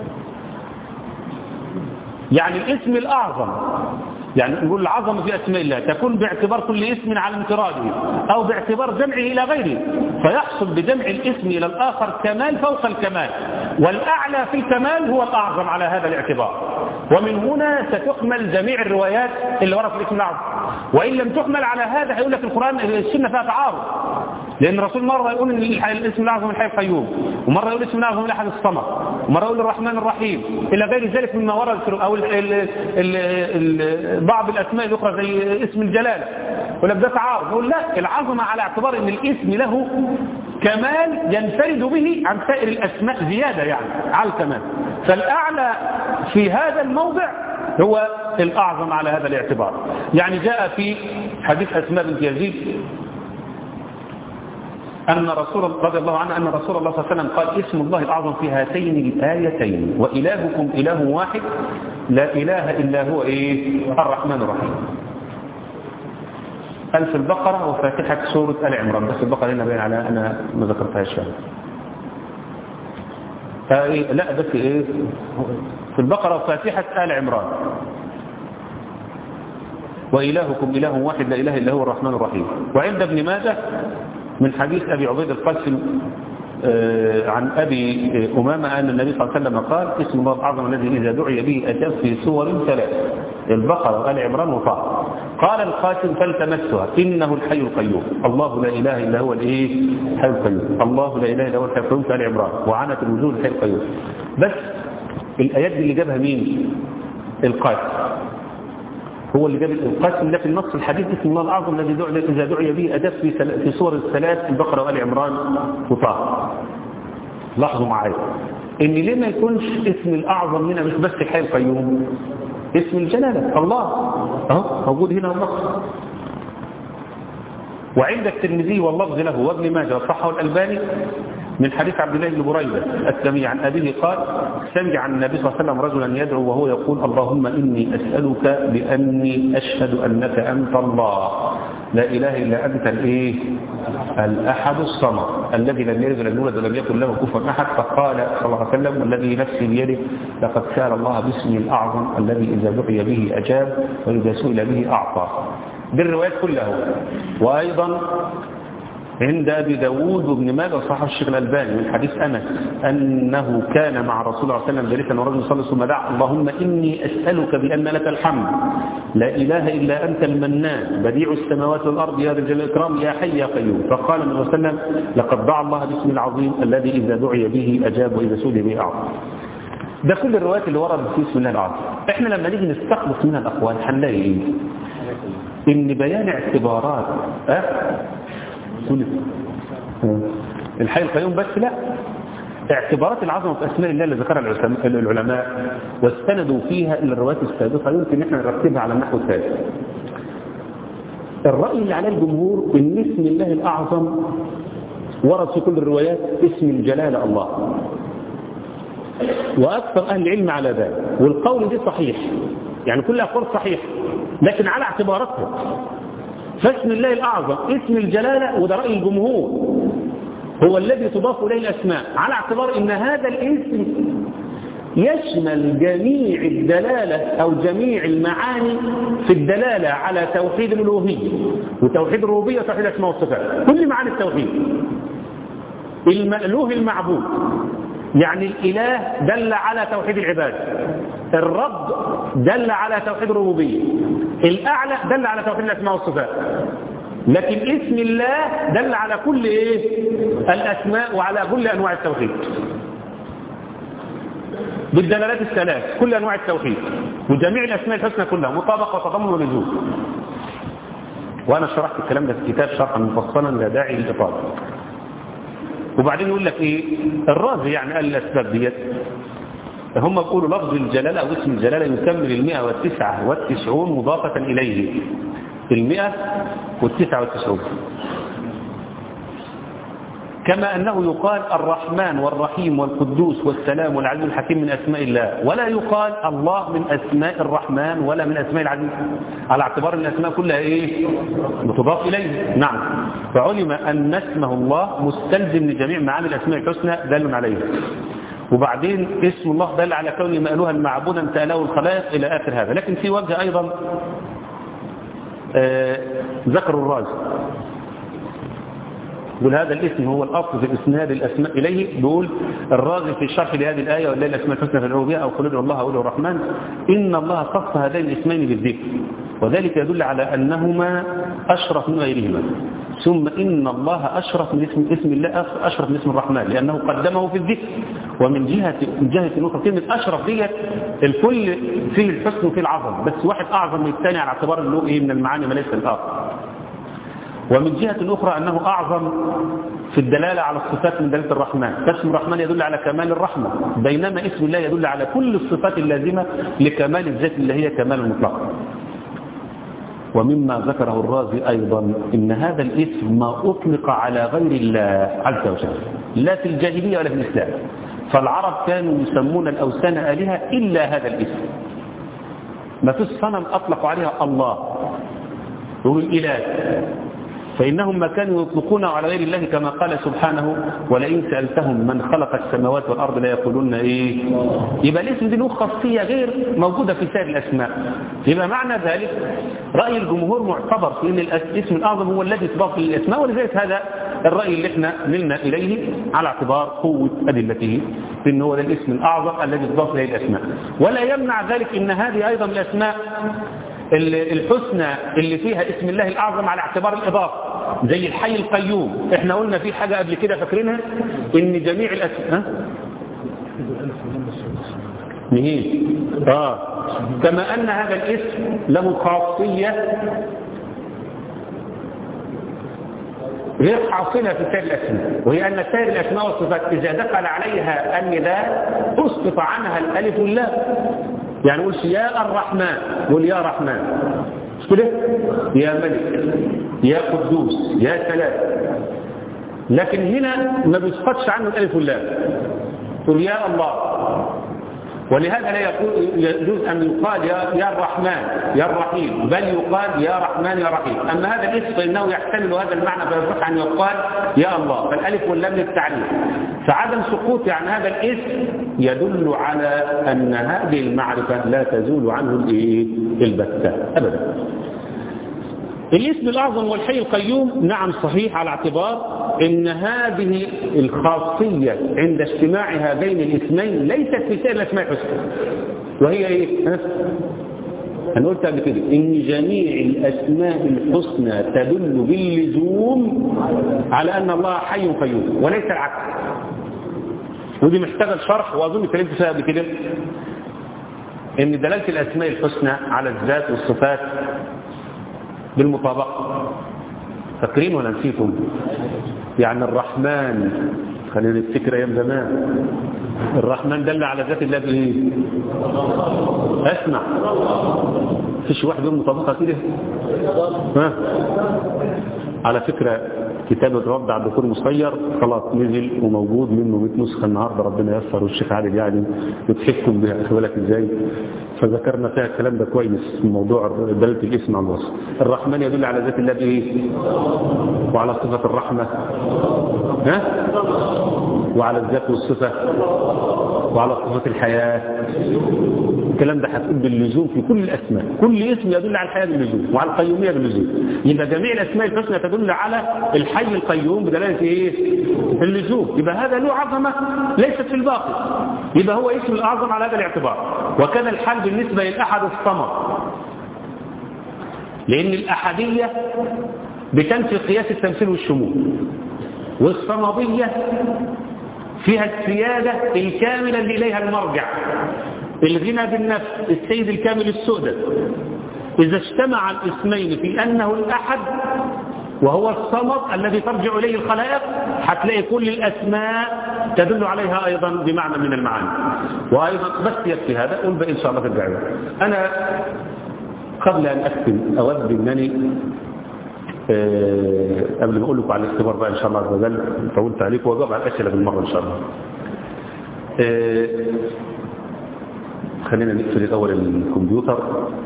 يعني الاسم الاعظم يعني نقول العظمة في اسماء الله تكون باعتبار كل اسم على انفراده او باعتبار جمعه الى غيره فيحصل بجمع الاسم الى الاخر كمال فوق الكمال والاعلى في الكمال هو الاعظم على هذا الاعتبار ومن هنا ستحمل جميع الروايات اللي ورد في الاسم الأعظم وإن لم تحمل على هذا هيقول لك القرآن السنة فيها تعارض لأن الرسول مرة يقول إن الاسم الأعظم الحي القيوم ومرة يقول الاسم الأعظم الأحد الصمد ومرة يقول الرحمن الرحيم إلى غير ذلك مما ورد في أو ال ال ال ال بعض الأسماء الأخرى زي اسم الجلالة يقول لك ده تعارض يقول لا العظمة على اعتبار إن الاسم له كمال ينفرد به عن سائر الأسماء زيادة يعني على الكمال فالأعلى في هذا الموضع هو الأعظم على هذا الاعتبار يعني جاء في حديث أسماء بنت يزيد أن رسول رضي الله عنه أن رسول الله صلى الله عليه وسلم قال اسم الله الأعظم في هاتين الآيتين وإلهكم إله واحد لا إله إلا هو إيه الرحمن الرحيم قال في البقرة وفاتحة سورة آل عمران بس البقرة هنا باين على أنا ما ذكرتهاش يعني إيه لا بس إيه في البقرة وفاتحة آل عمران وإلهكم إله واحد لا إله إلا هو الرحمن الرحيم وعند ابن ماجه من حديث أبي عبيد القاسم عن أبي أمامة أن النبي صلى الله عليه وسلم قال اسم الله الأعظم الذي إذا دعي به أتى في سور ثلاث البقرة وآل عمران وطه قال القاسم فالتمسها إنه الحي القيوم الله لا إله إلا هو الإيه الحي القيوم الله لا إله إلا هو الحي القيوم في آل عمران وعنت الوجود الحي القيوم بس الآيات دي اللي جابها مين القاسم هو اللي جاب القاسم ده في النص الحديث اسم الله الأعظم الذي دعي إذا دعي به أدف في في سور الثلاث البقرة وآل عمران وطه لاحظوا معايا إن ليه ما يكونش اسم الأعظم هنا مش بس الحي القيوم اسم الجلالة الله اهو موجود هنا النص وعند الترمذي واللفظ له وابن ماجه وصححه الألباني من حديث عبد الله بن بريدة السمي عن أبيه قال سمع عن النبي صلى الله عليه وسلم رجلا يدعو وهو يقول اللهم إني أسألك بأني أشهد أنك أنت الله لا إله إلا أنت الإيه الأحد الصمد الذي لم يلد ولم يولد ولم يكن له كفوا أحد فقال صلى الله عليه وسلم والذي نفسي بيده لقد سأل الله باسمه الأعظم الذي إذا دعي به أجاب وإذا سئل به أعطى بالروايات كلها وأيضا عند أبي داود وابن ماجه وصححه الشيخ الألباني من حديث أنس أنه كان مع رسول الله صلى الله عليه وسلم جالسا ورجل صلى ثم دعا اللهم إني أسألك بأن لك الحمد لا إله إلا أنت المنان بديع السماوات والأرض يا رجال الإكرام يا حي يا قيوم فقال النبي صلى الله عليه وسلم لقد دعا الله باسم العظيم الذي إذا دعي به أجاب وإذا سئل به أعطى ده كل الروايات اللي وردت في اسم الله العظيم احنا لما نيجي نستخلص منها الأقوال هنلاقي ايه ان بيان اعتبارات أه؟ الحي القيوم بس لا اعتبارات العظمة في أسماء الله اللي ذكرها العلماء واستندوا فيها إلى الروايات السابقة يمكن احنا نرتبها على النحو التالي الرأي اللي عليه الجمهور ان اسم الله الأعظم ورد في كل الروايات اسم الجلالة الله وأكثر أهل العلم على ذلك والقول دي صحيح يعني كل أقوال صحيح لكن على اعتباراتها فاسم الله الأعظم اسم الجلالة وده رأي الجمهور هو الذي تضاف إليه الأسماء على اعتبار أن هذا الاسم يشمل جميع الدلالة أو جميع المعاني في الدلالة على توحيد الألوهية وتوحيد الربوبية وتوحيد الأسماء والصفات كل معاني التوحيد المألوه المعبود يعني الإله دل على توحيد العباد الرب دل على توحيد الربوبية الأعلى دل على توحيد الأسماء والصفات لكن اسم الله دل على كل إيه؟ الأسماء وعلى كل أنواع التوحيد بالدلالات الثلاث كل أنواع التوحيد وجميع الأسماء الحسنى كلها مطابقة وتضمن ولزوم وأنا شرحت الكلام ده في الكتاب شرحا مفصلا لا داعي للإطالة وبعدين يقول لك ايه الرازي يعني قال الاسباب ديت هم بيقولوا لفظ الجلالة او اسم الجلالة يكمل المئة والتسعة والتسعون مضافة اليه المئة والتسعة والتسعون كما أنه يقال الرحمن والرحيم والقدوس والسلام والعزيز الحكيم من أسماء الله ولا يقال الله من أسماء الرحمن ولا من أسماء العزيز على اعتبار أن الأسماء كلها إيه بتضاف إليه نعم فعلم أن اسمه الله مستلزم لجميع معاني الأسماء الحسنى دال عليها وبعدين اسم الله دل على كونه مألوها معبودا تأله الخلائق إلى آخر هذا لكن في وجه أيضا آه ذكر الرازي يقول هذا الاسم هو الأصل في الإسناد الأسماء إليه بيقول الراغب في الشرح لهذه الآية والله الأسماء الحسنى في الربوبية أو قل الله أو الرحمن إن الله خص هذين الاسمين بالذكر وذلك يدل على أنهما أشرف من غيرهما ثم إن الله أشرف من اسم اسم الله أشرف من اسم الرحمن لأنه قدمه في الذكر ومن جهة من جهة أخرى كلمة أشرف ديت الكل فيه الحسن وفيه العظم بس واحد أعظم من الثاني على اعتبار أنه إيه من المعاني ما ليس الآخر ومن جهة أخرى أنه أعظم في الدلالة على الصفات من دلالة الرحمن فاسم الرحمن يدل على كمال الرحمة بينما اسم الله يدل على كل الصفات اللازمة لكمال الذات اللي هي كمال المطلق ومما ذكره الرازي أيضا إن هذا الاسم ما أطلق على غير الله عز وجل لا في الجاهلية ولا في الإسلام فالعرب كانوا يسمون الأوثان آلهة إلا هذا الاسم ما في الصنم أطلقوا عليها الله يقول الإله فإنهم ما كانوا يطلقون على غير الله كما قال سبحانه ولئن سألتهم من خلق السماوات والأرض لا يقولون إيه يبقى الاسم دي له خاصية غير موجودة في سائر الأسماء يبقى معنى ذلك رأي الجمهور معتبر في أن الاسم الأعظم هو الذي يضاف للأسماء ولذلك هذا الرأي اللي احنا ملنا إليه على اعتبار قوة أدلته في أنه هو ده الاسم الأعظم الذي يضاف إليه الأسماء ولا يمنع ذلك أن هذه أيضا الأسماء الحسنى اللي فيها اسم الله الأعظم على اعتبار الإضافة زي الحي القيوم احنا قلنا في حاجة قبل كده فاكرينها ان جميع الأسماء مهين اه كما ان هذا الاسم له خاصية غير حاصلة في سائر الأسماء وهي أن سائر الأسماء والصفات إذا دخل عليها النداء أسقط عنها الألف واللام يعني قولش يا الرحمن قول يا رحمن مش كده يا ملك يا قدوس يا سلام لكن هنا ما بيسقطش عنه الالف واللام تقول يا الله ولهذا لا يقول يجوز ان يقال يا يا الرحمن يا الرحيم بل يقال يا رحمن يا رحيم اما هذا الاسم فانه يحتمل هذا المعنى فيصح ان يقال يا الله فالالف واللام للتعليم فعدم سقوط عن هذا الاسم يدل على ان هذه المعرفه لا تزول عنه الايه البتة ابدا الاسم الأعظم والحي القيوم نعم صحيح على اعتبار ان هذه الخاصية عند اجتماع هذين الاسمين ليست في سائر الاسماء الحسنى وهي ايه انا قلت قبل كده ان جميع الاسماء الحسنى تدل باللزوم على ان الله حي قيوم وليس العكس ودي محتاجه شرح واظن اتكلمت فيها قبل كده ان دلاله الاسماء الحسنى على الذات والصفات بالمطابقة فاكرين ولا نسيتم يعني الرحمن خلينا نفتكر ايام زمان الرحمن دل على ذات الله بايه اسمع فيش واحد يوم مطابقة كده ها على فكرة كتاب الرد عبد الدكتور مصير خلاص نزل وموجود منه 100 نسخه النهارده ربنا ييسر والشيخ عادل يعني يضحككم بها خلي بالك ازاي فذكرنا فيها الكلام ده كويس في موضوع دلاله الاسم على الوصف الرحمن يدل على ذات الله بايه وعلى صفه الرحمه ها وعلى الذات والصفه وعلى صفه الحياه الكلام ده هتقول باللزوم في كل الاسماء كل اسم يدل على الحياه باللزوم وعلى القيوميه باللزوم يبقى جميع الاسماء الحسنى تدل على الحي القيوم بدلاله ايه اللزوم يبقى هذا له عظمه ليست في الباقي يبقى هو اسم الاعظم على هذا الاعتبار وكان الحال بالنسبه للاحد الصمد لان الاحديه بتنفي قياس التمثيل والشمول والصمديه فيها السياده الكامله اللي اليها المرجع الغنى بالنفس السيد الكامل السؤدد إذا اجتمع الاسمين في أنه الأحد وهو الصمد الذي ترجع إليه الخلائق هتلاقي كل الأسماء تدل عليها أيضا بمعنى من المعاني وأيضا بس يكفي هذا قل بقى إن شاء الله في الدعوة أنا قبل أن أختم أود أنني أه قبل ما أقول لكم على الاختبار بقى إن شاء الله عز وجل طولت عليكم وأجاوب على الأسئلة بالمرة إن شاء الله أه خلينا نقفل الأول الكمبيوتر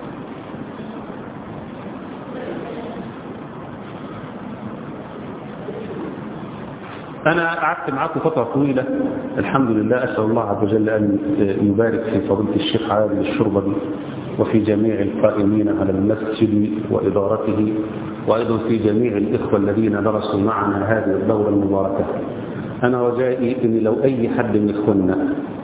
أنا قعدت معاكم فترة طويلة الحمد لله أسأل الله عز وجل أن يبارك في فضيلة الشيخ عادل الشربدي وفي جميع القائمين على المسجد وإدارته وأيضا في جميع الإخوة الذين درسوا معنا هذه الدورة المباركة أنا رجائي أن لو أي حد من إخواننا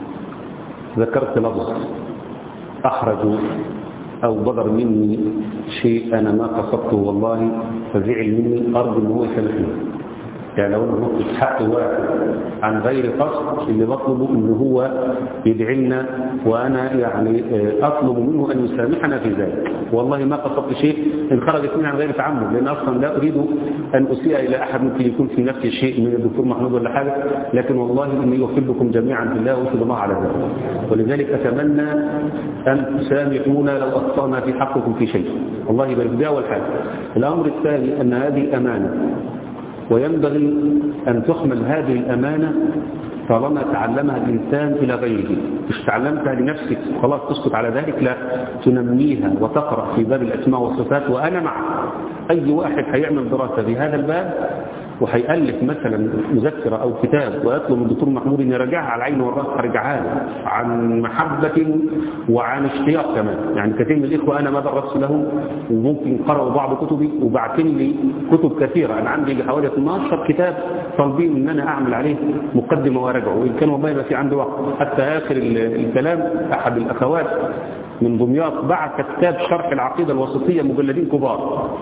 ذكرت لفظ أحرج أو بدر مني شيء أنا ما قصدته والله فزعل مني أرجو أن هو يسامحني يعني لو أنا نقصد حق واحد عن غير قصد اللي بطلبه أن هو يدعي لنا وأنا يعني أطلب منه أن يسامحنا في ذلك والله ما قصدت شيء إن خرجت مني عن غير تعمد لأن أصلا لا أريد أن أسيء إلى أحد ممكن يكون في نفسي شيء من الدكتور محمود ولا حاجة لكن والله إني أحبكم جميعا في الله وأشهد الله على ذلك ولذلك أتمنى أن تسامحونا لو أخطأنا في حقكم في شيء الله يبارك ده أول حاجة الأمر الثاني أن هذه أمانة وينبغي أن تحمل هذه الأمانة طالما تعلمها الإنسان إلى غيره مش تعلمتها لنفسك خلاص تسكت على ذلك لا تنميها وتقرأ في باب الأسماء والصفات وأنا مع أي واحد هيعمل دراسة في هذا الباب وهيألف مثلا مذكرة أو كتاب ويطلب من الدكتور محمود أن يراجعها على العين والرأس هرجعها له عن محبة وعن اشتياق كمان يعني كثير من الإخوة أنا ما درست لهم وممكن قرأوا بعض كتبي وبعتين لي كتب كثيرة أنا عندي حوالي 12 كتاب طالبين أن أنا أعمل عليه مقدمة وأراجعه وإن كان والله ما في عندي وقت حتى آخر الكلام أحد الأخوات من دمياط بعت كتاب شرح العقيدة الوسطية مجلدين كبار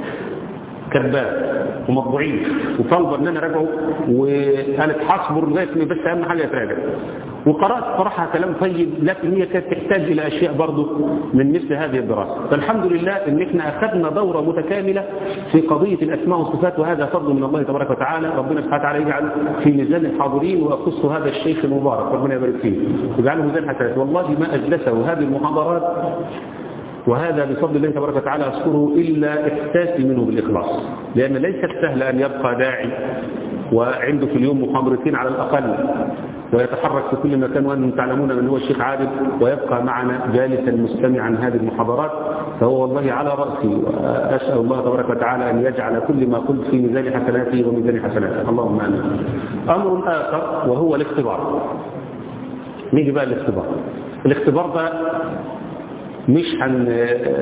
كذاب ومطبوعين وطالبه ان انا راجعه وقالت حصبر لغايه ما بس اهم حاجه يتراجع وقرات صراحه كلام طيب لكن هي كانت تحتاج الى اشياء برضه من مثل هذه الدراسه فالحمد لله ان احنا اخذنا دوره متكامله في قضيه الاسماء والصفات وهذا فضل من الله تبارك وتعالى ربنا سبحانه وتعالى يجعل في ميزان الحاضرين ويخص هذا الشيخ المبارك ربنا يبارك فيه ويجعله ميزان حسنات والله ما اجلسه هذه المحاضرات وهذا بفضل الله تبارك وتعالى أذكره إلا إحساسي منه بالإخلاص لأن ليست سهلة أن يبقى داعي وعنده في اليوم محاضرتين على الأقل ويتحرك في كل مكان وأنتم تعلمون من هو الشيخ عادل ويبقى معنا جالسا مستمعا هذه المحاضرات فهو والله على رأسي وأسأل الله تبارك وتعالى أن يجعل كل ما قلت في ميزان حسناته وميزان حسناته اللهم آمين أمر آخر وهو الاختبار نيجي بقى الاختبار الاختبار ده مش هن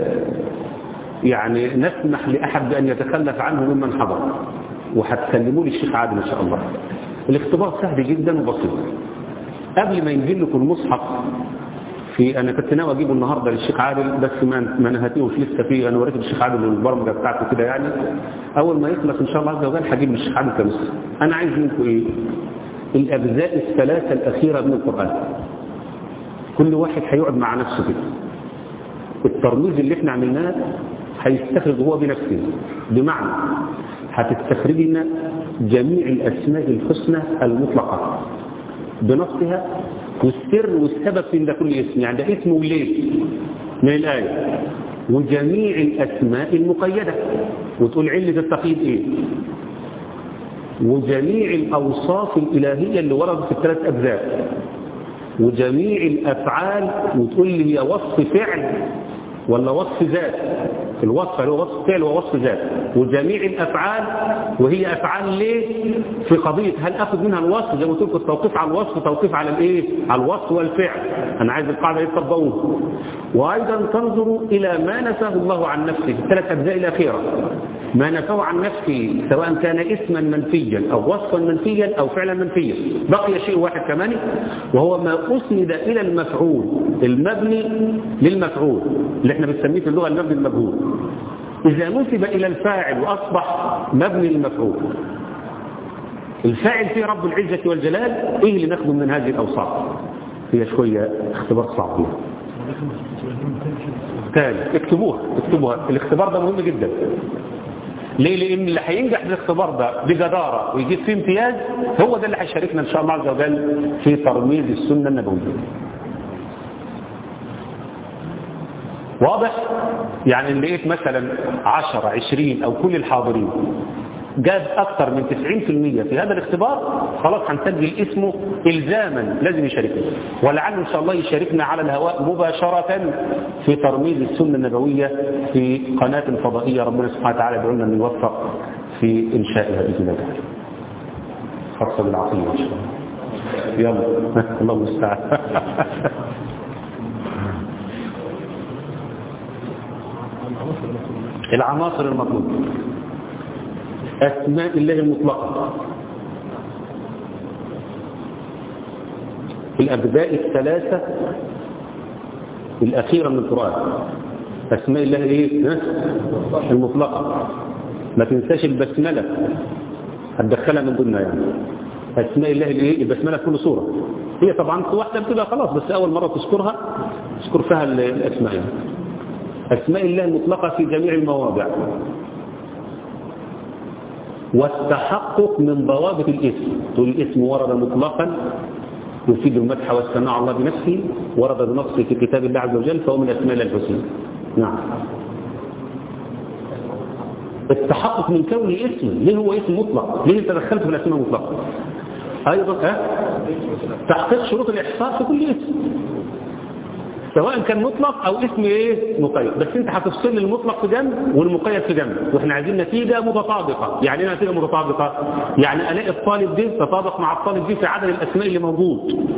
يعني نسمح لأحد بأن يتخلف عنه ممن حضر وهتسلموا لي الشيخ عادل إن شاء الله الاختبار سهل جدا وبسيط قبل ما ينزل لكم المصحف في انا كنت ناوي اجيبه النهارده للشيخ عادل بس ما ما نهتوش لسه فيه انا وريت الشيخ عادل البرمجه بتاعته كده يعني اول ما يخلص ان شاء الله عز وجل هجيب للشيخ عادل كنص انا عايز منكم ايه الاجزاء الثلاثه الاخيره من القران كل واحد هيقعد مع نفسه كده الترميز اللي احنا عملناه هيستخرج هو بنفسه بمعنى هتستخرج لنا جميع الأسماء الحسنى المطلقة بنفسها والسر والسبب في ده كل اسم يعني ده اسم وليه من الآية وجميع الأسماء المقيدة وتقول علة التقييد ايه وجميع الأوصاف الإلهية اللي وردت في الثلاث أجزاء وجميع الأفعال وتقول لي هي وصف فعل ولا وصف ذات الوصف اللي هو وصف فعل ووصف ذات وجميع الأفعال وهي أفعال ليه في قضية هل أخذ منها الوصف زي ما قلت لكم التوقيف على الوصف توقيف على الإيه على الوصف والفعل أنا عايز القاعدة يتطبقون وأيضا تنظر إلى ما نفاه الله عن نفسه في الثلاث أجزاء الأخيرة ما نفاه عن نفسه سواء كان اسما منفيا أو وصفا منفيا أو فعلا منفيا بقي شيء واحد كمان وهو ما أسند إلى المفعول المبني للمفعول اللي احنا بنسميه في اللغة المبني المجهول إذا نسب إلى الفاعل وأصبح مبني للمفعول الفاعل فيه رب العزة والجلال إيه اللي ناخده من هذه الأوصاف هي شوية اختبار صعب تاني اكتبوها اكتبوها الاختبار ده مهم جدا ليه لان اللي هينجح في الاختبار ده بجدارة ويجيب فيه امتياز هو ده اللي هيشاركنا ان شاء الله عز وجل في ترميز السنة النبوية واضح يعني اللي لقيت مثلا 10 20 او كل الحاضرين جاب اكثر من 90% في هذا الاختبار خلاص هنسجل اسمه الزاما لازم يشاركنا ولعله ان شاء الله يشاركنا على الهواء مباشرة في ترميز السنة النبوية في قناة فضائية ربنا سبحانه وتعالى يدعونا ان نوفق في انشائها باذن الله خاصة بالعقيدة ان شاء الله يلا الله المستعان العناصر المطلوبة أسماء الله المطلقة الأبداء الثلاثة الأخيرة من القرآن أسماء الله إيه؟ ها؟ المطلقة ما تنساش البسملة هتدخلها من ضمنها يعني أسماء الله الإيه؟ البسملة في كل صورة هي طبعا واحدة بتبقى خلاص بس أول مرة تذكرها تذكر فيها الأسماء يعني. أسماء الله المطلقة في جميع المواضع والتحقق من ضوابط الاسم تقول الاسم ورد مطلقا يفيد المدح والثناء على الله بنفسه ورد بنص في كتاب الله عز وجل فهو من أسماء الله الحسنى نعم التحقق من كونه اسم ليه هو اسم مطلق ليه انت دخلت في الاسماء المطلقه ايضا ها تحقيق شروط الاحصاء في كل اسم سواء كان مطلق او اسم ايه مقيد بس انت هتفصل لي المطلق في جنب والمقيد في جنب واحنا عايزين نتيجه متطابقه يعني ايه نتيجه متطابقه يعني الاقي الطالب ده تطابق مع الطالب دي في عدد الاسماء اللي موجود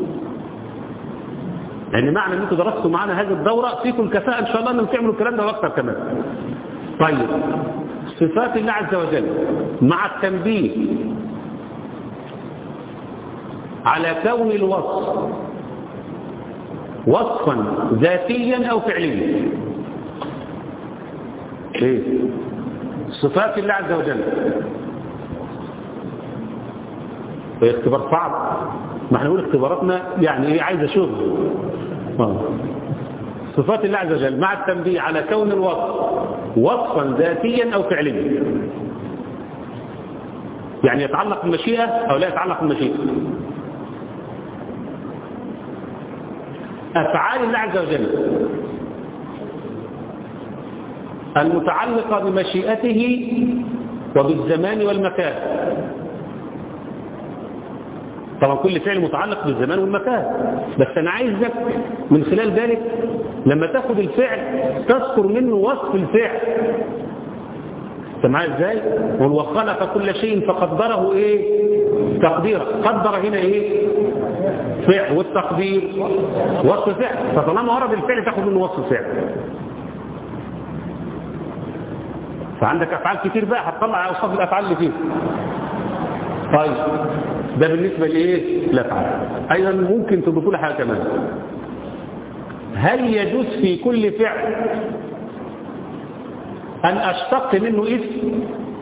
يعني معنى ان انتوا درستوا معانا هذه الدوره فيكم الكفاءه ان شاء الله انكم تعملوا الكلام ده واكثر كمان طيب صفات الله عز وجل مع التنبيه على كون الوصف وصفا ذاتيا او فعليا ايه صفات الله عز وجل اختبار صعب ما احنا نقول اختباراتنا يعني ايه عايزه شغل صفات الله عز وجل مع التنبيه على كون الوصف وصفا ذاتيا او فعليا يعني يتعلق بالمشيئه او لا يتعلق بالمشيئه أفعال الله عز وجل المتعلقة بمشيئته وبالزمان والمكان طبعا كل فعل متعلق بالزمان والمكان بس أنا عايزك من خلال ذلك لما تاخد الفعل تذكر منه وصف الفعل معايا ازاي هو خلق كل شيء فقدره ايه تقديره قدر هنا ايه فعل والتقدير وصف فعل فطالما ورد الفعل تاخد منه وصف فعل فعندك افعال كتير بقى هتطلع اوصاف الافعال اللي فيه طيب ده بالنسبه لايه الافعال ايضا ممكن تضيفوا لي حاجه كمان هل يجوز في كل فعل أن أشتق منه اسم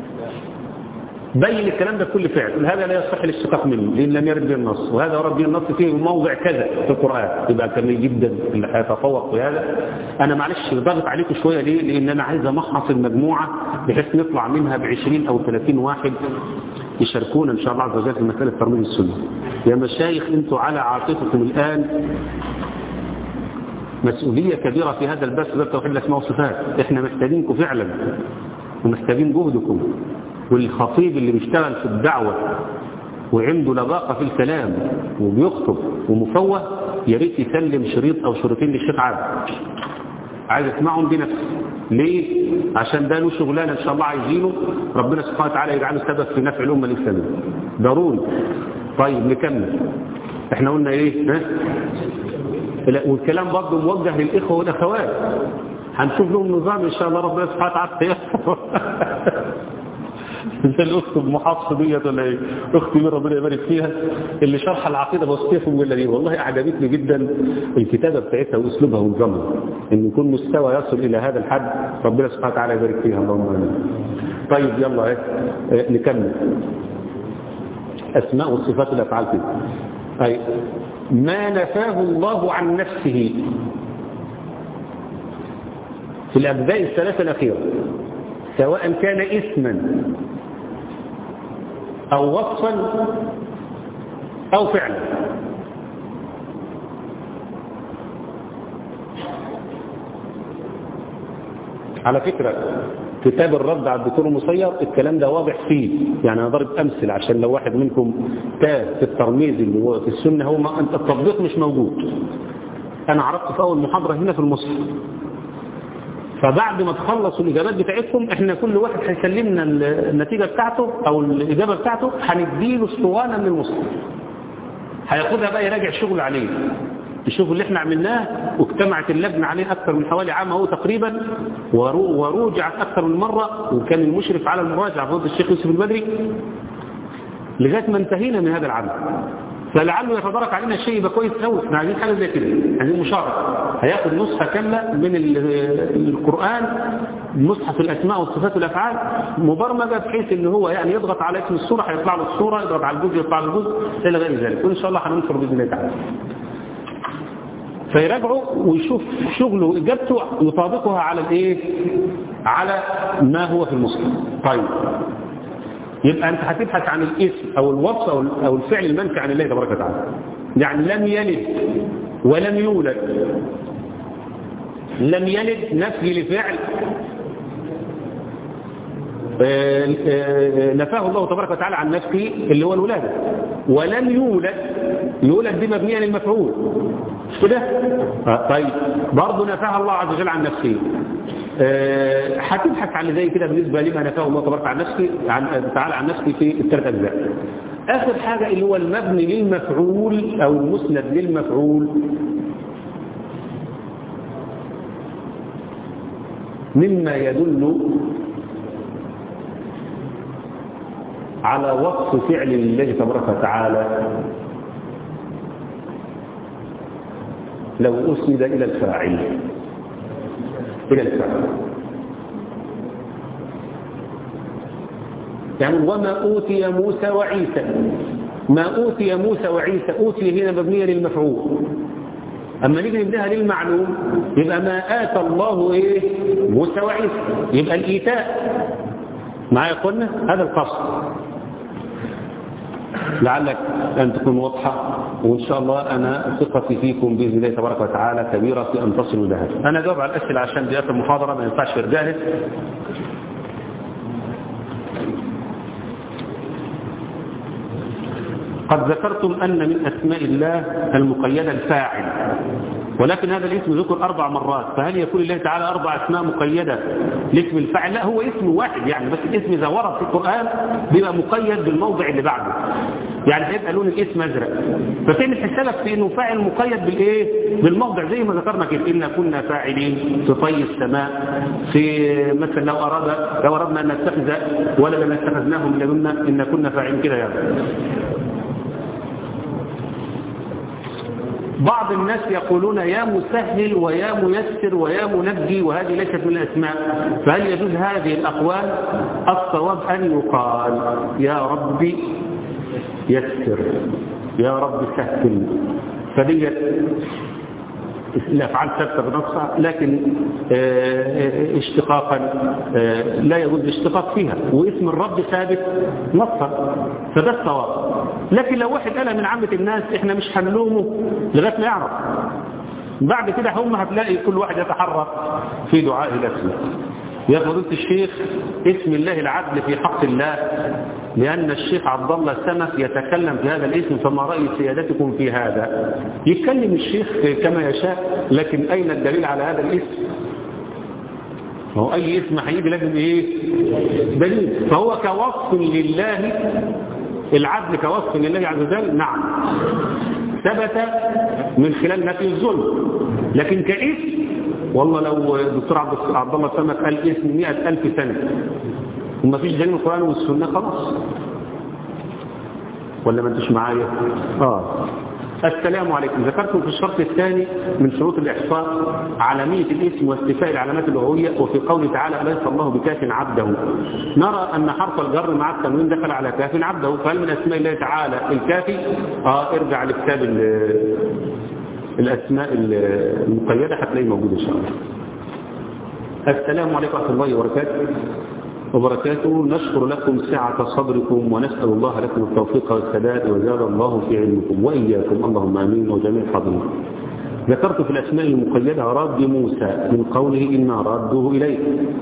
بين الكلام ده في كل فعل هذا لا يصح الاشتقاق منه لأن لم يرد به النص وهذا ورد به النص فيه موضع كذا في القرآن يبقى كان جدا اللي هيتفوق في هذا أنا معلش ضغط عليكم شوية ليه لأن أنا عايز أمحص المجموعة بحيث نطلع منها ب 20 أو 30 واحد يشاركونا إن شاء الله عز وجل في مسألة ترميم السنة يا مشايخ أنتوا على عاطفتكم الآن مسؤولية كبيرة في هذا البث ده توحيد الأسماء والصفات احنا محتاجينكم فعلا ومحتاجين جهدكم والخطيب اللي بيشتغل في الدعوة وعنده لباقة في الكلام وبيخطب ومفوه يا ريت يسلم شريط أو شريطين للشيخ عادل عايز اسمعهم بنفسه ليه؟ عشان ده له شغلانه ان شاء الله عايزينه ربنا سبحانه وتعالى يجعله سبب في نفع الامه الاسلاميه ضروري طيب نكمل احنا قلنا ايه ها؟ والكلام برضه موجه للإخوة والأخوات هنشوف لهم نظام إن شاء الله ربنا سبحانه وتعالى انت الاخت المحافظه ديت ولا ايه اختي من ربنا يبارك فيها اللي شرح العقيده بسيطه في المجله دي والله اعجبتني جدا الكتابه بتاعتها واسلوبها ونظامها ان يكون مستوى يصل الى هذا الحد ربنا سبحانه وتعالى يبارك فيها اللهم امين طيب يلا ايه نكمل اسماء والصفات الافعال كده أي ما نفاه الله عن نفسه في الأبداء الثلاثة الأخيرة سواء كان اسما أو وصفا أو فعلا على فكرة كتاب الرد على الدكتور المصير الكلام ده واضح فيه يعني انا ضرب امثله عشان لو واحد منكم تاه في الترميز اللي هو في السنه هو ما انت التطبيق مش موجود انا عرضت في اول محاضره هنا في المصحف فبعد ما تخلصوا الاجابات بتاعتكم احنا كل واحد هيسلمنا النتيجه بتاعته او الاجابه بتاعته هنديله اسطوانه من المصحف هياخدها بقى يراجع شغل عليه يشوفوا اللي احنا عملناه واجتمعت اللجنة عليه أكثر من حوالي عام هو تقريبا وروجعت أكثر من مرة وكان المشرف على المراجعة فضل الشيخ يوسف البدري لغاية ما انتهينا من هذا العمل فلعله يتدارك علينا شيء يبقى كويس قوي احنا عايزين حاجه زي كده عايزين مشاركه هياخد نسخه كامله من القران مصحف الاسماء والصفات والافعال مبرمجه بحيث ان هو يعني يضغط على اسم السوره هيطلع له السوره يضغط على الجزء يطلع له الجزء الى غير ذلك وان شاء الله هننشر باذن الله تعالى فيراجعوا ويشوف شغله اجابته يطابقها على الايه على ما هو في المصحف طيب يبقى انت هتبحث عن الاسم او الوصف او او الفعل المنفي عن الله تبارك وتعالى يعني لم يلد ولم يولد لم يلد نفي لفعل نفاه الله تبارك وتعالى عن نفسه اللي هو الولادة ولم يولد يولد دي مبنية للمفعول مش كده طيب برضه نفاها الله عز وجل عن نفسه هتبحث عن زي كده بالنسبة لما نفاه الله تبارك عن نفسه عن تعالى عن نفسه في الثلاث أجزاء آخر حاجة اللي هو المبني للمفعول أو المسند للمفعول مما يدل على وصف فعل الله تبارك وتعالى لو أسند إلى الفاعل إلى الفاعل يعني وما أوتي موسى وعيسى ما أوتي موسى وعيسى أوتي هنا مبنية للمفعول أما نيجي نبدأها للمعلوم يبقى ما آتى الله إيه موسى وعيسى يبقى الإيتاء معايا قلنا هذا القصد لعلك أن تكون واضحة وإن شاء الله أنا ثقتي فيكم بإذن الله تبارك وتعالى كبيرة في أن تصلوا لها أنا جاوب على الأسئلة عشان دي آخر محاضرة ما ينفعش في رجاله قد ذكرتم أن من أسماء الله المقيدة الفاعل ولكن هذا الاسم ذكر أربع مرات فهل يكون الله تعالى أربع أسماء مقيدة لاسم الفاعل لا هو اسم واحد يعني بس الاسم إذا ورد في القرآن بيبقى مقيد بالموضع اللي بعده يعني هيبقى لون الاسم أزرق فتعمل حسابك في أنه فاعل مقيد بالإيه بالموضع زي ما ذكرنا كده إن كنا فاعلين في طي السماء في مثلا لو أراد لو أردنا أن نتخذ ولدا اتخذناه من لدنا إن كنا فاعلين كده يعني بعض الناس يقولون يا مسهل ويا ميسر ويا منجي وهذه ليست من الأسماء فهل يجوز هذه الأقوال الصواب أن يقال يا ربي يسر يا رب سهل فديت الأفعال ثابتة بنصها لكن اشتقاقا لا يجوز الاشتقاق فيها واسم الرب ثابت نصا فده الصواب لكن لو واحد قالها من عامة الناس احنا مش هنلومه لغاية ما يعرف بعد كده هم هتلاقي كل واحد يتحرك في دعاء نفسه يا فضيلة الشيخ اسم الله العدل في حق الله لأن الشيخ عبد الله سمك يتكلم في هذا الاسم فما رأي سيادتكم في هذا يتكلم الشيخ كما يشاء لكن أين الدليل على هذا الاسم هو أي اسم هيجي لازم إيه دليل فهو كوصف لله العدل كوصف لله عز وجل نعم ثبت من خلال نفي الظلم لكن كاسم والله لو الدكتور عبد الله سمك قال اسم مئة ألف سنة وما فيش دليل القرآن والسنة خلاص ولا ما انتش معايا اه السلام عليكم ذكرتم في الشرط الثاني من شروط الإحصاء عالمية الاسم واستيفاء العلامات اللغوية وفي قوله تعالى أليس الله بكاف عبده نرى أن حرف الجر مع التنوين دخل على كاف عبده فهل من أسماء الله تعالى الكافي آه ارجع لكتاب الأسماء المقيدة هتلاقيه موجود إن شاء الله السلام عليكم ورحمة الله وبركاته وبركاته نشكر لكم سعة صدركم ونسأل الله لكم التوفيق والسداد وزاد الله في علمكم وإياكم اللهم آمين وجميع حاضرين ذكرت في الأسماء المقيدة راد موسى من قوله إنا رادوه إليك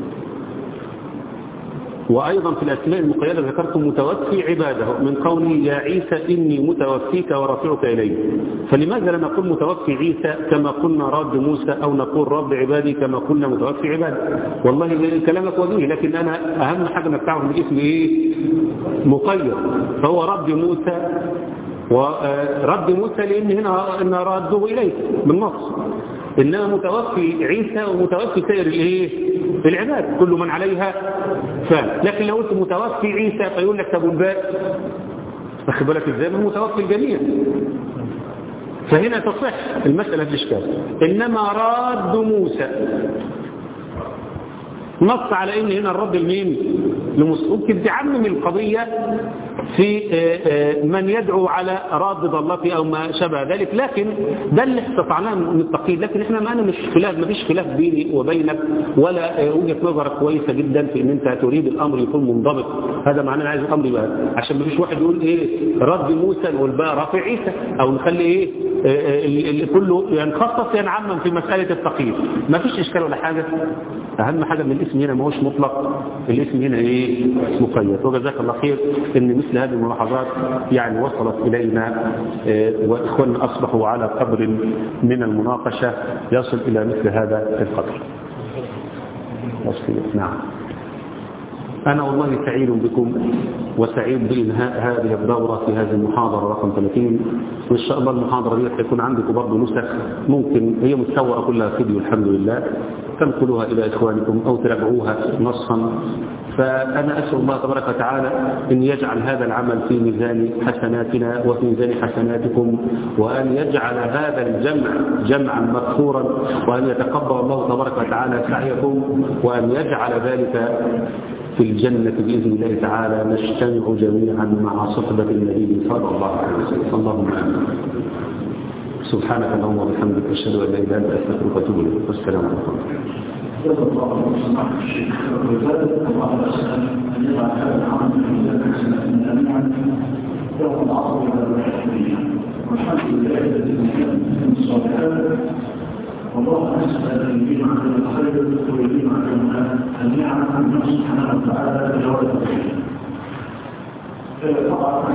وأيضا في الأسماء المقيدة ذكرت متوفي عباده من قوله يا عيسى إني متوفيك ورافعك إلي فلماذا لا نقول متوفي عيسى كما قلنا راد موسى أو نقول رب عبادي كما قلنا متوفي عبادي والله كلامك وجيه لكن أنا أهم حاجة انك تعرف الاسم إيه مقيد فهو رب موسى ورد موسى لأن هنا إن رده إليه بالنص إنما متوفي عيسى ومتوفي سائر الإيه؟ العباد كل من عليها فان لكن لو قلت متوفي عيسى فيقول لك طب والباقي واخد بالك ازاي ما هو متوفي الجميع فهنا تصح المسألة في الإشكال إنما راد موسى نص على ان هنا الرد لمين لموسى ممكن تعمم القضية في من يدعو على راد ضلته او ما شابه ذلك لكن ده اللي استطعناه من التقييد لكن احنا معنا مش خلاف ما فيش خلاف بيني وبينك ولا وجهه نظرك كويسه جدا في ان انت تريد الامر يكون منضبط هذا معناه انا عايز الامر يبقى عشان ما فيش واحد يقول ايه رد موسى نقول بقى رافع عيسى او نخلي ايه اللي كله ينخصص ينعمم في مساله التقييد ما فيش اشكال ولا حاجه اهم حاجه ان الاسم هنا ما هوش مطلق الاسم هنا ايه مقيد وجزاك الله خير ان مثل هذه الملاحظات يعني وصلت الينا واخواننا اصبحوا على قدر من المناقشه يصل الى مثل هذا القدر نعم أنا والله سعيد بكم وسعيد بإنهاء هذه الدورة في هذه المحاضرة رقم 30 وإن شاء الله المحاضرة دي تكون عندكم برضه نسخ ممكن هي متصورة كلها فيديو الحمد لله تنقلوها إلى إخوانكم أو تراجعوها نصا فأنا أسأل الله تبارك وتعالى أن يجعل هذا العمل في ميزان حسناتنا وفي ميزان حسناتكم وأن يجعل هذا الجمع جمعا مغفورا وأن يتقبل الله تبارك وتعالى سعيكم وأن يجعل ذلك في الجنة بإذن الله تعالى نجتمع جميعا مع صحبة النبي صلى الله عليه وسلم اللهم آمين سبحانك اللهم وبحمدك أشهد أن لا إله إلا أنت أستغفرك وأتوب إليك والسلام عليكم جزا الله سماحة الشيخ وزاد الله أسأل أن يضع هذا العمل في ميزان حسناتنا جميعا يوم العصر والرحمة والحمد لله الذي من الصالحات والله أسأل أن يجيب عن الخير ويجيب عن النعم عن الله سبحانه وتعالى بجواب الخير طبعا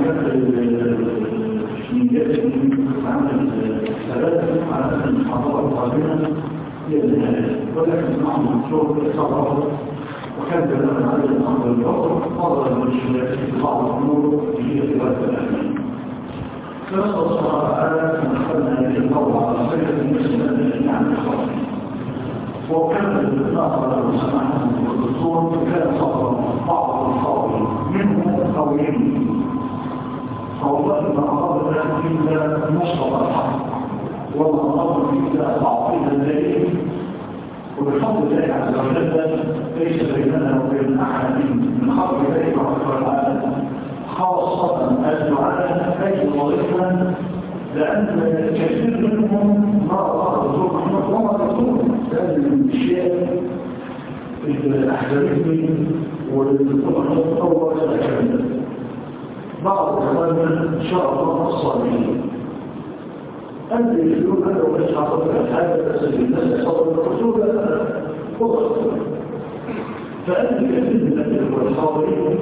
في جلسة عمل ثلاثة على المحاضرة القادمة ولكن معه مشروع إصابة وكان بلغنا عليه الأمر البصر فضل المشكلات في بعض الأمور هي رواية الأمين فنسأل الله تعالى أن أخذنا إلى الله على خير المسلمين عن الخير وكان الآخر سماحة والدكتور كان صبر بعض الخاطر منهم قويين فوالله ما أراد إلا نصر الحق وما أراد إلا تعطيل الليل وبفضل الله عز وجل ليس بيننا وبين أحد من خلق الله تبارك وتعالى خاصة الدعاء أي وظيفة لأن كثير منهم ما الله رسول محمد وما رسول هذه الأشياء الأحزابية والتطور الأكاديمية بعض إخواننا إن شاء الله الصالحين أنت يقولون أنا وليس عطلت هذا تسجل الناس صدر الرسول خطر فأنت كثير من الإخوة الحاضرين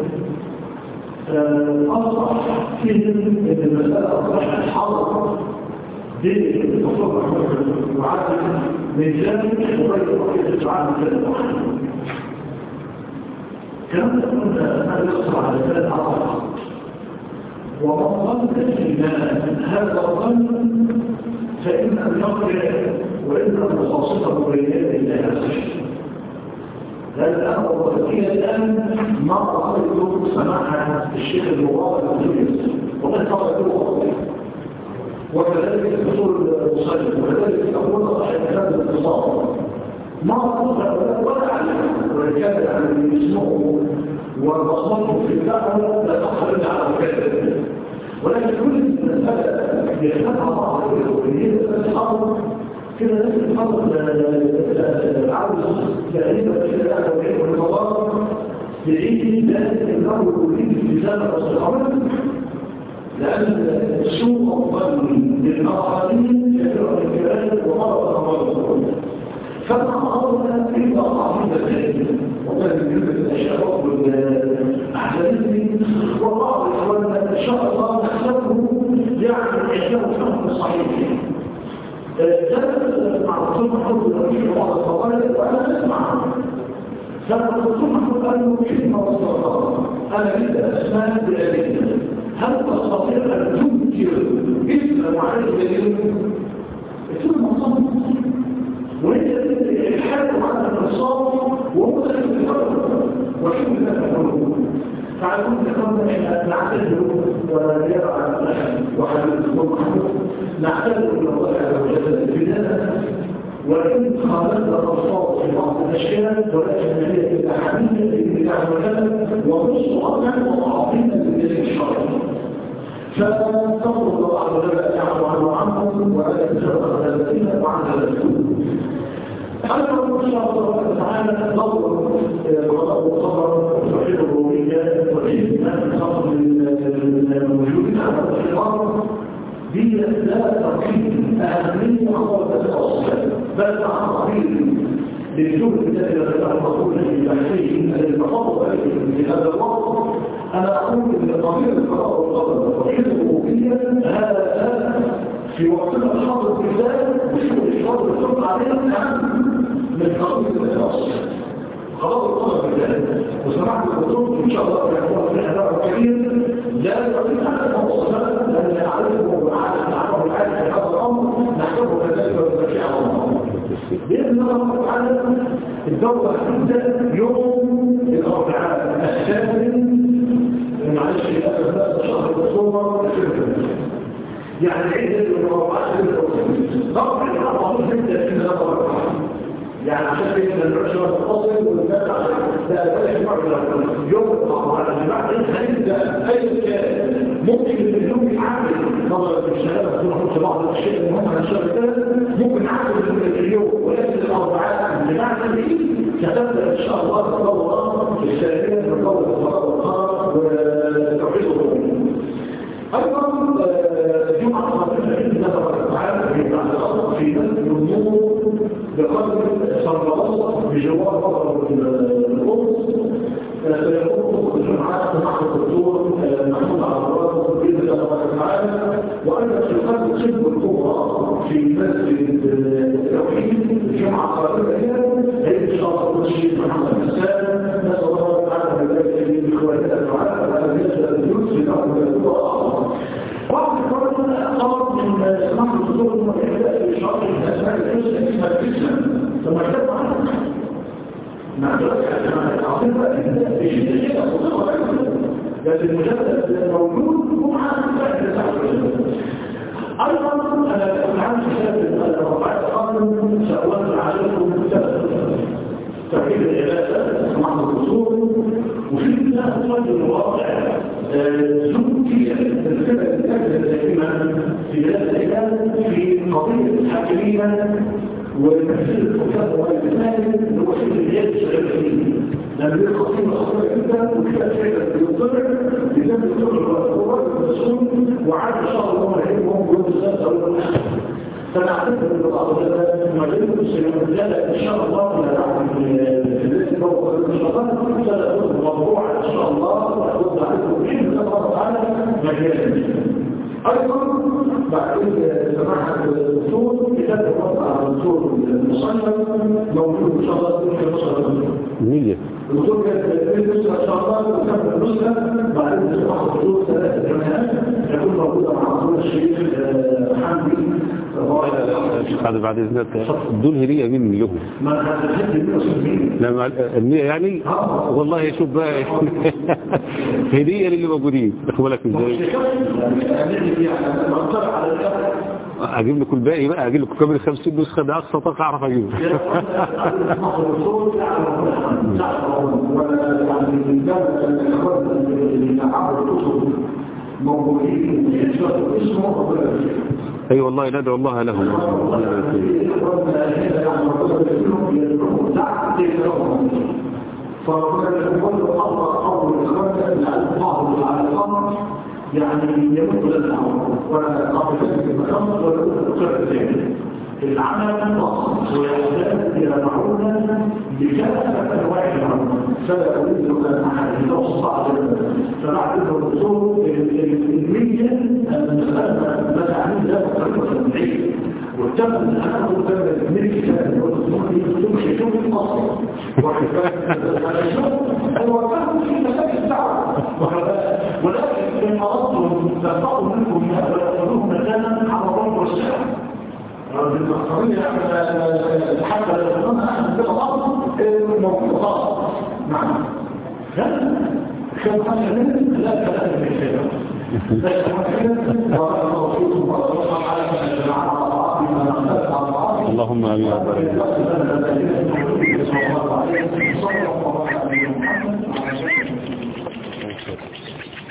أصبح فيهم أن المسألة أصبحت حاضرة بين التصور وعدد من جانب وغير وقت الدعاء من ذلك كما تكون أن يصبح على ذلك عطاء ومن ظن ان هذا الظن فإن النقل وإن المخاصصة بينات الله عز وجل هذا الأمر والتقية الآن ما رأيت سماحة الشيخ المبارك الجنس وقد قرأته وكذلك الدكتور المصلي وكذلك أقول صاحب هذا الاتصال ما رأيت ولا علم وكان يعني يسمعه وبصمته في الدعوة لا تخرج على الكذب ولكن كل مسألة يختلف بعض الوهية الأمر كده نفس الأمر العرض تقريبا كده أنا وحيد والمضار يعيد لأن الأمر يريد التزام والصحابة لأن سوء الظن للآخرين يدعو الكلام ومرض أمر فما أمرنا إلا عظيمة ذلك وكان يجب الأشياء والأحزابين والله إخواننا إن شاء الله نحسبه يعني إحياء الحكم الصحيح ذلك مع الرسول محمد الأمين وعلى الصوالح وأنا أسمع لما الرسول محمد قال له كلمة وصلت أنا جدا أسماء بالأدلة هل تستطيع أن تنكر اسم معين دليل؟ اسم مصاب وهي الحاجة على الإنصاف وهو ده الفرق وشو ده الفرق فعلمون تكون احنا نعتذر ونرى وحدثكم نعتذر الى الله عز وجل في ذلك وإن خالفنا الألفاظ في بعض الأشياء ولكن هي تبقى حديثة لله عز وجل ونص أكثر وعظيمة لله الشرعي فننتظر الله عز وجل أن يعفو عنه وعنكم ولا يتجرد على الذين وعن الذين أنا إن شاء الله تعالى نظر غضب وصبر وتوحيد الربوبية وتوحيد ما خاص الموجودين على الأرض دي لا تقييم أهمية خالص الأصل بل تعظيم للجهد الذي يتبع الرسول في تحسين المفضل في هذا الوقت أنا أقول أن قضية القضاء والقدر وتوحيد الربوبية هذا في وقتنا الحاضر بالذات وشو الإشراف والحكم علينا أهم من قضية الأصل خلاص القدر بالذات وسمعت الدكتور إن شاء الله يكون في حوار كبير لا يستطيع أن يتوصل لأن يعرفه وعارف نعرفه العالم في هذا الأمر نحسبه كذلك ونزكي على الله بإذن الله تعالى الدورة هتبدأ يوم الأربعاء الثامن معلش للأسف شهر أكتوبر يعني عيد الأربعاء ضرب الأربعاء تبدأ في الأربعاء يعني عشان كده العشرة تتصل والناس عشان ده بلاش مرة يوم الأربعاء الجماعة هنبدأ أي كان ممكن اليوم يعامل نظرا للشهادة تكون حط بعض الأشياء اللي هم هنشتغل ممكن نعمل اليوم ولكن الأربعاء الجماعة دي ستبدأ إن شاء الله تطور السنتين من قول الصلاة والقرار وتوحيد الرسول أيضا جمعة قادمة بإذن الله تعالى في بعد الأصل في نزل النور بقدر صربلاصة بجوار بطل القدس سيكون الجمعة مع الدكتور محمود عبد بإذن الله تعالى وأيضا سيقام الخدمة الكبرى في مسجد التوحيد الجمعة قادمة هي إن شاء الله الشيخ محمد حسان نسأل الله تعالى بذلك لإخواننا الدعاء وأن يسأل الجنس في الأرض بعض الفرق طلب من سماح الدكتور المحيطة في شرط الأسماء الحسنى اسمها الاسم ثم اكتب عنها مع ذلك العظيم في شيء كده لكن مجرد موجود هو عارف ايضا انا عن كتاب الرفعات قانون سأوزع عليكم توحيد العبادة سماح الرسول وفي كتاب رجل الواقع زكي الفكرة الأجل دائما في بلاد العباد في قضية الحاكمية وتفسير الكتاب وغير ذلك اللي هو شيء الرجال الشغال فيه لأن دي قصيمة خطيرة جدا وكتاب شيء بيضطر بجانب الدكتور الرسول وعاد إن شاء الله هيبقوا يوم السبت أو يوم الأحد فنعتقد ان بعض المجالات السينمائيه ان شاء الله في البيت الفوق ان شاء الله سنكون موضوع ان شاء الله وأرد عليكم باذن الله تعالى مجال ايضا بعد سماحه الدكتور كتاب الرد على الدكتور المصنف موجود ان شاء الله في مصر نية الدكتور كان بيدرس ان شاء الله وكان النسخه بعد سماحه الدكتور ثلاثه كمان يكون موجوده مع دكتور الشريف حمدي هذا بعد اذنك دول هديه مني له ما هتحب المسلمين لما النية يعني والله شوف بقى هديه للي موجودين اخد بالك ازاي اجيب لكم الباقي بقى اجيب لكم كامل 50 نسخه ده اقصى طاقه اعرف اجيبه موجودين اسمه اي والله ندعو الله لهم يعني يموت لنا وقبل ذلك المخمس ويقول القرى الثاني العمل النص ويحتاج الى معونه بكافه انواع المعونه فلا اريد ان احد يتوصى بعض فبعد الرسول النيه ان نسال ما تعمل ذلك بطريقه سمعيه واتفق ان انا اقول ذلك من الكتاب والمسلمين يكتبوا شيء اصلا وحكايه هو كان في مسائل الدعوه ولكن إن أردتم تلقوا منكم ويأخذوه مكانا على الرب والسلام حتى لو كنا أحد بالأرض موجود خاص نعم كم حاجة منه لا ثلاثة من الشيء لا حاجة وأنا رسول الله على اللهم امين صلى الله عليه وسلم